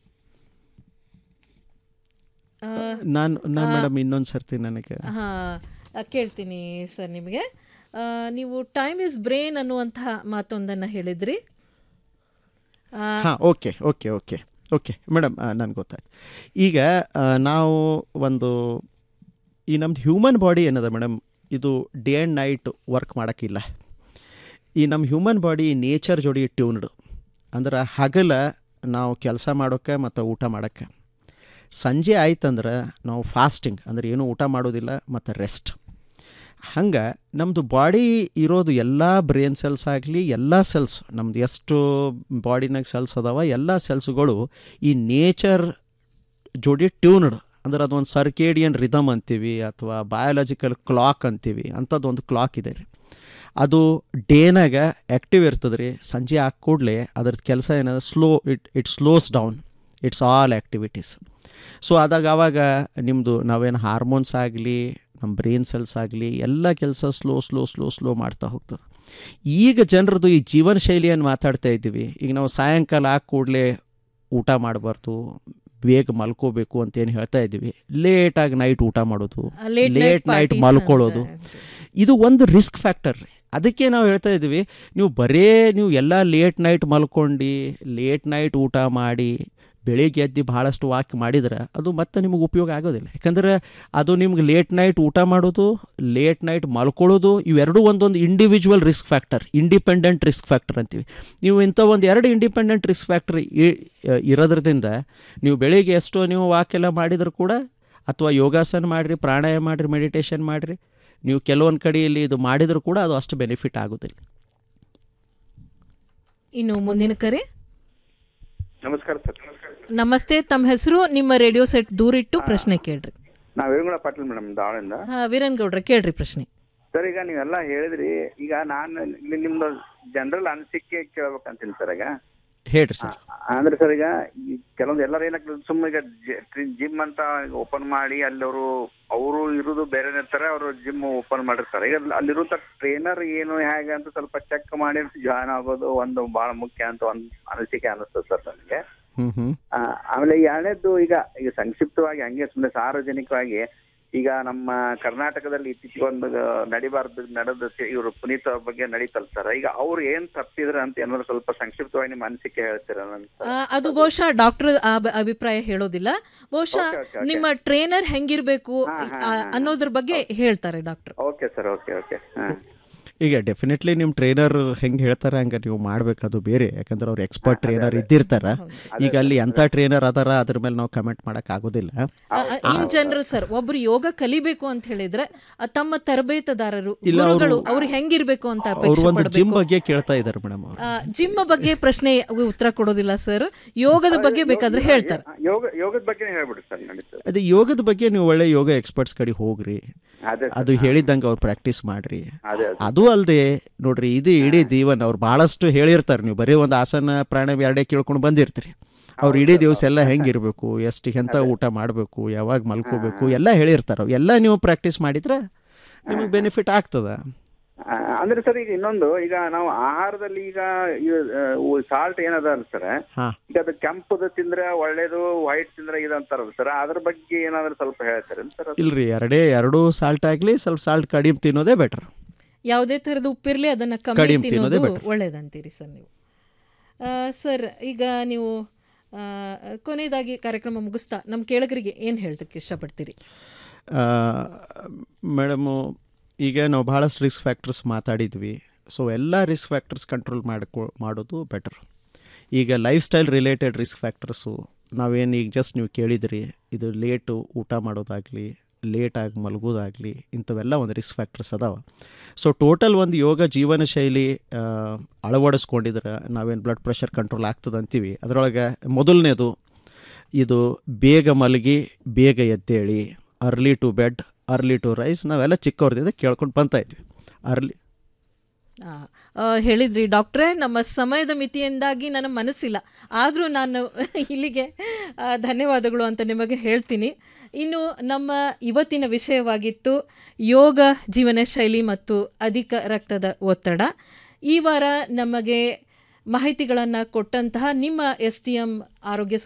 ಆ, ನಾನು ನಾನು ಆ, ಮೇಡಮ್ ಇನ್ನೊಂದು ಸರ್ತಿ ನನಗೆ ಹಾ ಆ, ಕೇಳ್ತೀನಿ ಸರ್ ನಿಮಗೆ ಆ, ನೀವು ಟೈಮ್ ಇಸ್ ಬ್ರೈನ್ ಅನ್ನುವಂತಹ ಮಾತೊಂದನ್ನು ಹೇಳಿದ್ರಿ ಆ, ಹಾಂ okay okay okay okay madam ನನಗೆ ಗೊತ್ತಾಯ್ತು ಈಗ ಆ, ನಾವು ಒಂದು ಈ ನಮ್ದು ಹ್ಯೂಮನ್ ಬಾಡಿ ಏನದ ಮೇಡಮ್ ಇದು ಡೇ ಆ್ಯಂಡ್ ನೈಟ್ ವರ್ಕ್ ಮಾಡೋಕ್ಕಿಲ್ಲ ಈ ನಮ್ಮ ಹ್ಯೂಮನ್ ಬಾಡಿ ನೇಚರ್ ಜೋಡಿ ಟ್ಯೂನ್ಡ್ ಅಂದ್ರೆ ಹಗಲ ನಾವು ಕೆಲಸ ಮಾಡೋಕ್ಕೆ ಮತ್ತು ಊಟ ಮಾಡೋಕ್ಕೆ ಸಂಜೆ ಆಯ್ತಂದ್ರೆ ನಾವು ಫಾಸ್ಟಿಂಗ್ ಅಂದ್ರೆ ಏನೂ ಊಟ ಮಾಡೋದಿಲ್ಲ ಮತ್ತು ರೆಸ್ಟ್ ಹಂಗೆ ನಮ್ಮದು ಬಾಡಿ ಇರೋದು ಎಲ್ಲ ಬ್ರೇನ್ ಸೆಲ್ಸ್ ಆಗಲಿ ಎಲ್ಲ ಸೆಲ್ಸ್ ನಮ್ದು ಎಷ್ಟು ಬಾಡಿನಾಗ ಸೆಲ್ಸ್ ಅದಾವ ಎಲ್ಲ ಸೆಲ್ಸ್ಗಳು ಈ ನೇಚರ್ ಜೋಡಿ ಟ್ಯೂನ್ಡ್ ಅಂದ್ರೆ ಅದೊಂದು ಸರ್ಕೇಡಿಯನ್ ರಿದಮ್ ಅಂತೀವಿ ಅಥವಾ ಬಯಾಲಜಿಕಲ್ ಕ್ಲಾಕ್ ಅಂತೀವಿ ಅಂಥದ್ದು ಒಂದು ಕ್ಲಾಕ್ ಇದೆ ರೀ ಅದು ಡೇನಾಗ ಆ್ಯಕ್ಟಿವ್ ಇರ್ತದೆ ರೀ ಸಂಜೆ ಆಗ ಕೂಡಲೇ ಅದ್ರದ್ದು ಕೆಲಸ ಏನದ slow it it slows down its all activities so ಆದಾಗ ಆವಾಗ ನಿಮ್ಮದು ನಾವೇನು ಹಾರ್ಮೋನ್ಸ್ ಆಗಲಿ ನಮ್ಮ ಬ್ರೈನ್ ಸೆಲ್ಸ್ ಆಗಲಿ ಎಲ್ಲ ಕೆಲಸ ಸ್ಲೋ ಸ್ಲೋ ಸ್ಲೋ ಸ್ಲೋ ಮಾಡ್ತಾ ಹೋಗ್ತದೆ ಈಗ ಜನರದು ಈ ಜೀವನ ಶೈಲಿಯನ್ನು ಮಾತಾಡ್ತಾ ಇದ್ದೀವಿ ಈಗ ನಾವು ಸಾಯಂಕಾಲ ಆಗ ಕೂಡಲೇ ಊಟ ಮಾಡಬಾರ್ದು ಬೇಗ ಮಲ್ಕೋಬೇಕು ಅಂತ ಏನು ಹೇಳ್ತಾ ಇದ್ದೀವಿ ಲೇಟಾಗಿ ನೈಟ್ ಊಟ ಮಾಡೋದು Late night late night parties ಮಲ್ಕೊಳ್ಳೋದು ಇದು ಒಂದು ರಿಸ್ಕ್ ಫ್ಯಾಕ್ಟರ್ ರೀ ಅದಕ್ಕೆ ನಾವು ಹೇಳ್ತಾ ಇದ್ದೀವಿ ನೀವು ಬರೇ ನೀವು ಎಲ್ಲ ಲೇಟ್ ನೈಟ್ ಮಲ್ಕೊಂಡು ಲೇಟ್ ನೈಟ್ ಊಟ ಮಾಡಿ ಬೆಳಿಗ್ಗೆ ಎದ್ದು ಭಾಳಷ್ಟು ವಾಕ್ ಮಾಡಿದ್ರೆ ಅದು ಮತ್ತೆ ನಿಮಗೆ ಉಪಯೋಗ ಆಗೋದಿಲ್ಲ ಯಾಕಂದ್ರೆ ಅದು ನಿಮ್ಗೆ ಲೇಟ್ ನೈಟ್ ಊಟ ಮಾಡೋದು ಲೇಟ್ ನೈಟ್ ಮಲ್ಕೊಳ್ಳೋದು ಇವೆರಡೂ ಒಂದೊಂದು individual risk factor independent risk factor ಅಂತೀವಿ ನೀವು ಇಂಥ ಒಂದು ಎರಡು ಇಂಡಿಪೆಂಡೆಂಟ್ ರಿಸ್ಕ್ ಫ್ಯಾಕ್ಟರ್ ಇರೋದ್ರದಿಂದ ನೀವು ಬೆಳಿಗ್ಗೆ ಎಷ್ಟೋ ನೀವು ವಾಕ್ ಎಲ್ಲ ಮಾಡಿದ್ರು ಕೂಡ ಅಥವಾ ಯೋಗಾಸನ ಮಾಡಿರಿ ಪ್ರಾಣಾಯಾಮ ಮಾಡಿರಿ ಮೆಡಿಟೇಷನ್ ಮಾಡಿರಿ ನೀವು ಕೆಲವೊಂದು ಕಡೆಯಲ್ಲಿ ಇದು ಮಾಡಿದರೂ ಕೂಡ ಅದು ಅಷ್ಟು ಬೆನಿಫಿಟ್ ಆಗೋದಿಲ್ಲ ಇನ್ನು ಮುಂದಿನ ಕರೆ ನಮಸ್ಕಾರ ಸರ್ ನಮಸ್ತೆ ತಮ್ಮ ಹೆಸರು ನಿಮ್ಮ ರೇಡಿಯೋ ಸೆಟ್ ದೂರಿಟ್ಟು ಪ್ರಶ್ನೆ ಕೇಳ್ರಿ ನಾವು ವೀರಗುಣ ಪಾಟೀಲ್ ಮೇಡಮ್ ದಾವಳಿಂದ ಹಾ ವೀರನ್ ಗೌಡ್ರೆ ಕೇಳ್ರಿ ಪ್ರಶ್ನೆ ಸರ್ ಈಗ ನೀವೆಲ್ಲ ಹೇಳಿದ್ರಿ ಈಗ ನಾನು ಇಲ್ಲಿ ನಿಮ್ದು ಜನರಲ್ ಅನಿಸಿಕೆ ಕೇಳ್ಬೇಕಂತೀನಿ ಸರ್ ಈಗ ಹೇಳ್ರಿ ಸರ್ ಅಂದ್ರೆ ಸರ್ ಈಗ ಈ ಕೆಲವೊಂದು ಎಲ್ಲರೂ ಏನಾಗ್ತದೆ ಸುಮ್ಮನೆ ಈಗ ಜಿಮ್ ಅಂತ ಓಪನ್ ಮಾಡಿ ಅಲ್ಲಿ ಅವರು ಅವರು ಇರೋದು ಬೇರೆ ಇರ್ತಾರೆ ಅವರು ಜಿಮ್ ಓಪನ್ ಮಾಡಿರ್ತಾರೆ ಈಗ ಅಲ್ಲಿರುವಂತ ಟ್ರೈನರ್ ಏನು ಹೇಗೆ ಅಂತ ಸ್ವಲ್ಪ ಚೆಕ್ ಮಾಡಿ ಜಾಯ್ನ್ ಆಗೋದು ಒಂದು ಬಹಳ ಮುಖ್ಯ ಅಂತ ಒಂದು ಅನಿಸಿಕೆ ಅನಿಸ್ತದೆ ಸರ್ ನನಗೆ ಹ್ಞೂ ಹ್ಞೂ ಆ, ಆಮೇಲೆ ಎರಡನೇದ್ದು ಈಗ ಈಗ ಸಂಕ್ಷಿಪ್ತವಾಗಿ ಹಂಗೆ ಸುಮ್ಮನೆ ಸಾರ್ವಜನಿಕವಾಗಿ ಈಗ ನಮ್ಮ ಕರ್ನಾಟಕದಲ್ಲಿ ಇತ್ತೀಚೆಗೆ ಒಂದು ನಡಿಬಾರ್ದು ನಡೆದ ಇವರು ಪುನೀತ್ ಅವ್ರ ಬಗ್ಗೆ ನಡೀತಲ್ಲ ಸರ್ ಈಗ ಅವ್ರು ಏನ್ ತಪ್ಪಿದ್ರ ಅಂತ ಏನಾದ್ರು ಸ್ವಲ್ಪ ಸಂಕ್ಷಿಪ್ತವಾಗಿ ನಿಮ್ಮ ಅನಿಸಿಕೆ ಹೇಳ್ತೀರ ಆ, ಅದು ಬಹುಶಃ ಡಾಕ್ಟರ್ ಅಭಿಪ್ರಾಯ ಹೇಳೋದಿಲ್ಲ ಬಹುಶಃ Okay, okay, okay. ನಿಮ್ಮ ಟ್ರೈನರ್ ಹೆಂಗಿರ್ಬೇಕು ಹಾ, ಹಾ, ಆ, ಹಾ. ಅನ್ನೋದ್ರ ಬಗ್ಗೆ ಹೇಳ್ತಾರೆ doctor okay sir okay okay ಈಗ ಡೆಫಿನೆಟ್ಲಿ ನಿಮ್ಮ ಟ್ರೈನರ್ ಹೆಂಗೆ ಹೇಳ್ತಾರೆ ಹಂಗೆ ನೀವು ಮಾಡ್ಬೇಕು ಅದು ಬೇರೆ ಯಾಕಂದ್ರೆ ಅವ್ರು ಎಕ್ಸ್ಪರ್ಟ್ ಟ್ರೈನರ್ ಇದ್ದಿರ್ತಾರೆ ಈಗ ಅಲ್ಲಿ ಎಂಥ ಟ್ರೈನರ್ ಅದಾರ ಅದ್ರ ಮೇಲೆ ನಾವು ಕಮೆಂಟ್ ಮಾಡಕ್ ಆಗೋದಿಲ್ಲ ಇನ್ ಜನರಲ್ ಸರ್ ಒಬ್ರು ಯೋಗ ಕಲಿಬೇಕು ಅಂತ ಹೇಳಿದ್ರೆ ಆ, ತಮ್ಮ ತರಬೇತದಾರರು ಇಲ್ಲ, ಅವ್ರು- ಗುರುಗಳು ಅವ್ರು ಹೆಂಗಿರ್ಬೇಕು ಅಂತ ಅವ್ರು ಅಪೇಕ್ಷೆ ಒಂದು ಜಿಮ್ ಪಡ್ಬೇಕು ಬಗ್ಗೆ ಕೇಳ್ತಾ ಇದ್ದಾರೆ ಮೇಡಮ್ ಅವರು ಜಿಮ್ ಬಗ್ಗೆ ಪ್ರಶ್ನೆ ಉತ್ತರ ಕೊಡೋದಿಲ್ಲ ಸರ್ ಯೋಗದ ಬಗ್ಗೆ ಬೇಕಾದ್ರೆ ಹೇಳ್ತಾರೆ ಯೋಗ ಯೋಗದ ಬಗ್ಗೆ ಹೇಳ್ಬಿಡಿ ಸರ್ ನಡೀತದೆ ಅದೇ ಯೋಗದ ಬಗ್ಗೆ ನೀವು ಒಳ್ಳೆ ಯೋಗ ಎಕ್ಸ್ಪರ್ಟ್ಸ್ ಕಡೆ ಹೋಗ್ರಿ ಅದೇ ಅದು ಹೇಳಿದ್ದಂಗೆ ಅವ್ರು ಪ್ರಾಕ್ಟೀಸ್ ಮಾಡ್ರಿ ಅದೇ ಅದೇ. ಅದು ಅಲ್ಲದೆ ನೋಡ್ರಿ ಇದು ಇಡೀ ಜೀವನ ಅವ್ರು ಭಾಳಷ್ಟು ಹೇಳಿರ್ತಾರೆ ನೀವು ಬರೀ ಒಂದು ಆಸನ ಪ್ರಾಣಾಯಾಮ ಎರಡೇ ಕೇಳ್ಕೊಂಡು ಬಂದಿರ್ತೀರಿ ಅವ್ರು ಇಡೀ ದಿವಸ ಎಲ್ಲ ಹೆಂಗಿರ್ಬೇಕು ಎಷ್ಟು ಎಂಥ ಊಟ ಮಾಡಬೇಕು ಯಾವಾಗ ಮಲ್ಕೋಬೇಕು ಎಲ್ಲ ಹೇಳಿರ್ತಾರೆ ಅವು ಎಲ್ಲ ನೀವು ಪ್ರಾಕ್ಟೀಸ್ ಮಾಡಿದ್ರೆ ನಿಮಗೆ ಬೆನಿಫಿಟ್ ಆಗ್ತದ ಆ, ಅಂದ್ರೆ ಸರ್ ಈಗ ಇನ್ನೊಂದು ಈಗ ನಾವು ಆಹಾರದಲ್ಲಿ ಈಗ ಸಾಲ್ಟ್ ಏನದ ಅಲ್ಲ ಸರ್ ಹಾಂ ಈಗ ಅದು ಕೆಂಪುದು ತಿಂದ್ರೆ ಒಳ್ಳೇದು ವೈಟ್ ತಿಂದ್ರೆ ಇದು ಅಂತಾರಲ್ಲ ಸರ್ ಅದ್ರ ಬಗ್ಗೆ ಏನಾದ್ರು ಸ್ವಲ್ಪ ಹೇಳ್ತಾರೆ ಸರ್ ಇಲ್ರಿ ಎರಡೇ ಎರಡೂ ಸಾಲ್ಟ್ ಆಗಲಿ ಸ್ವಲ್ಪ ಸಾಲ್ಟ್ ಕಡಿಮೆ ತಿನ್ನೋದೇ ಬೆಟರ್ ಯಾವುದೇ ಥರದ ಉಪ್ಪಿರಲಿ ಅದನ್ನ ಕಮ್ಮಿ ಕಡಿಮೆ ತಿನ್ನೋದೇ ತಿನ್ನೋದು better. ಒಳ್ಳೇದಂತೀರಿ ಸರ್ ನೀವು ಆ, ಸರ್ ಈಗ ನೀವು ಆ, ಕೊನೆಯದಾಗಿ ಕಾರ್ಯಕ್ರಮ ಮುಗಿಸ್ತಾ ನಮ್ಮ ಕೇಳಗರಿಗೆ ಏನು ಹೇಳೋದಕ್ಕೆ ಇಷ್ಟಪಡ್ತೀರಿ ಮೇಡಮು ಈಗ ನಾವು ಭಾಳಷ್ಟು ರಿಸ್ಕ್ ಫ್ಯಾಕ್ಟರ್ಸ್ ಮಾತಾಡಿದ್ವಿ ಸೊ ಎಲ್ಲ ರಿಸ್ಕ್ ಫ್ಯಾಕ್ಟರ್ಸ್ ಕಂಟ್ರೋಲ್ ಮಾಡ್ಕೊ ಮಾಡೋದು ಬೆಟರ್ ಈಗ life style related risk factors ನಾವೇನು ಈಗ ಜಸ್ಟ್ ನೀವು ಕೇಳಿದ್ರಿ ಇದು ಲೇಟು ಊಟ ಮಾಡೋದಾಗಲಿ ಲೇಟಾಗಿ ಮಲಗೋದಾಗಲಿ ಇಂಥವೆಲ್ಲ ಒಂದು ರಿಸ್ಕ್ ಫ್ಯಾಕ್ಟರ್ಸ್ ಅದಾವ ಸೊ ಟೋಟಲ್ ಒಂದು ಯೋಗ ಜೀವನ ಶೈಲಿ ಆ, ಅಳವಡಿಸ್ಕೊಂಡಿದ್ರೆ ನಾವೇನು ಬ್ಲಡ್ ಪ್ರೆಷರ್ ಕಂಟ್ರೋಲ್ ಆಗ್ತದೆ ಅಂತೀವಿ ಅದರೊಳಗೆ ಮೊದಲನೇದು ಇದು ಬೇಗ ಮಲಗಿ ಬೇಗ ಎದ್ದೇಳಿ early to bed early to rise ನಾವೆಲ್ಲ ಚಿಕ್ಕವ್ರದಿಂದ ಕೇಳ್ಕೊಂಡು ಬಂತಾ ಇದ್ವಿ ಅರ್ಲಿ ಆ, ಆ, ಹೇಳಿದ್ರಿ ಡಾಕ್ಟ್ರೇ ನಮ್ಮ ಸಮಯದ ಮಿತಿಯಿಂದಾಗಿ ನನ್ನ ಮನಸ್ಸಿಲ್ಲ ಆದರೂ ನಾನು ಇಲ್ಲಿಗೆ ಆ, ಧನ್ಯವಾದಗಳು ಅಂತ ನಿಮಗೆ ಹೇಳ್ತೀನಿ ಇನ್ನು ನಮ್ಮ ಇವತ್ತಿನ ವಿಷಯವಾಗಿತ್ತು ಯೋಗ ಜೀವನ ಶೈಲಿ ಮತ್ತು ಅಧಿಕ ರಕ್ತದ ಒತ್ತಡ ಈ ವಾರ ನಮಗೆ ಮಾಹಿತಿಗಳನ್ನು ಕೊಟ್ಟಂತಹ ನಿಮ್ಮ ಎಸ್ ಟಿ ಎಂ ಆರೋಗ್ಯ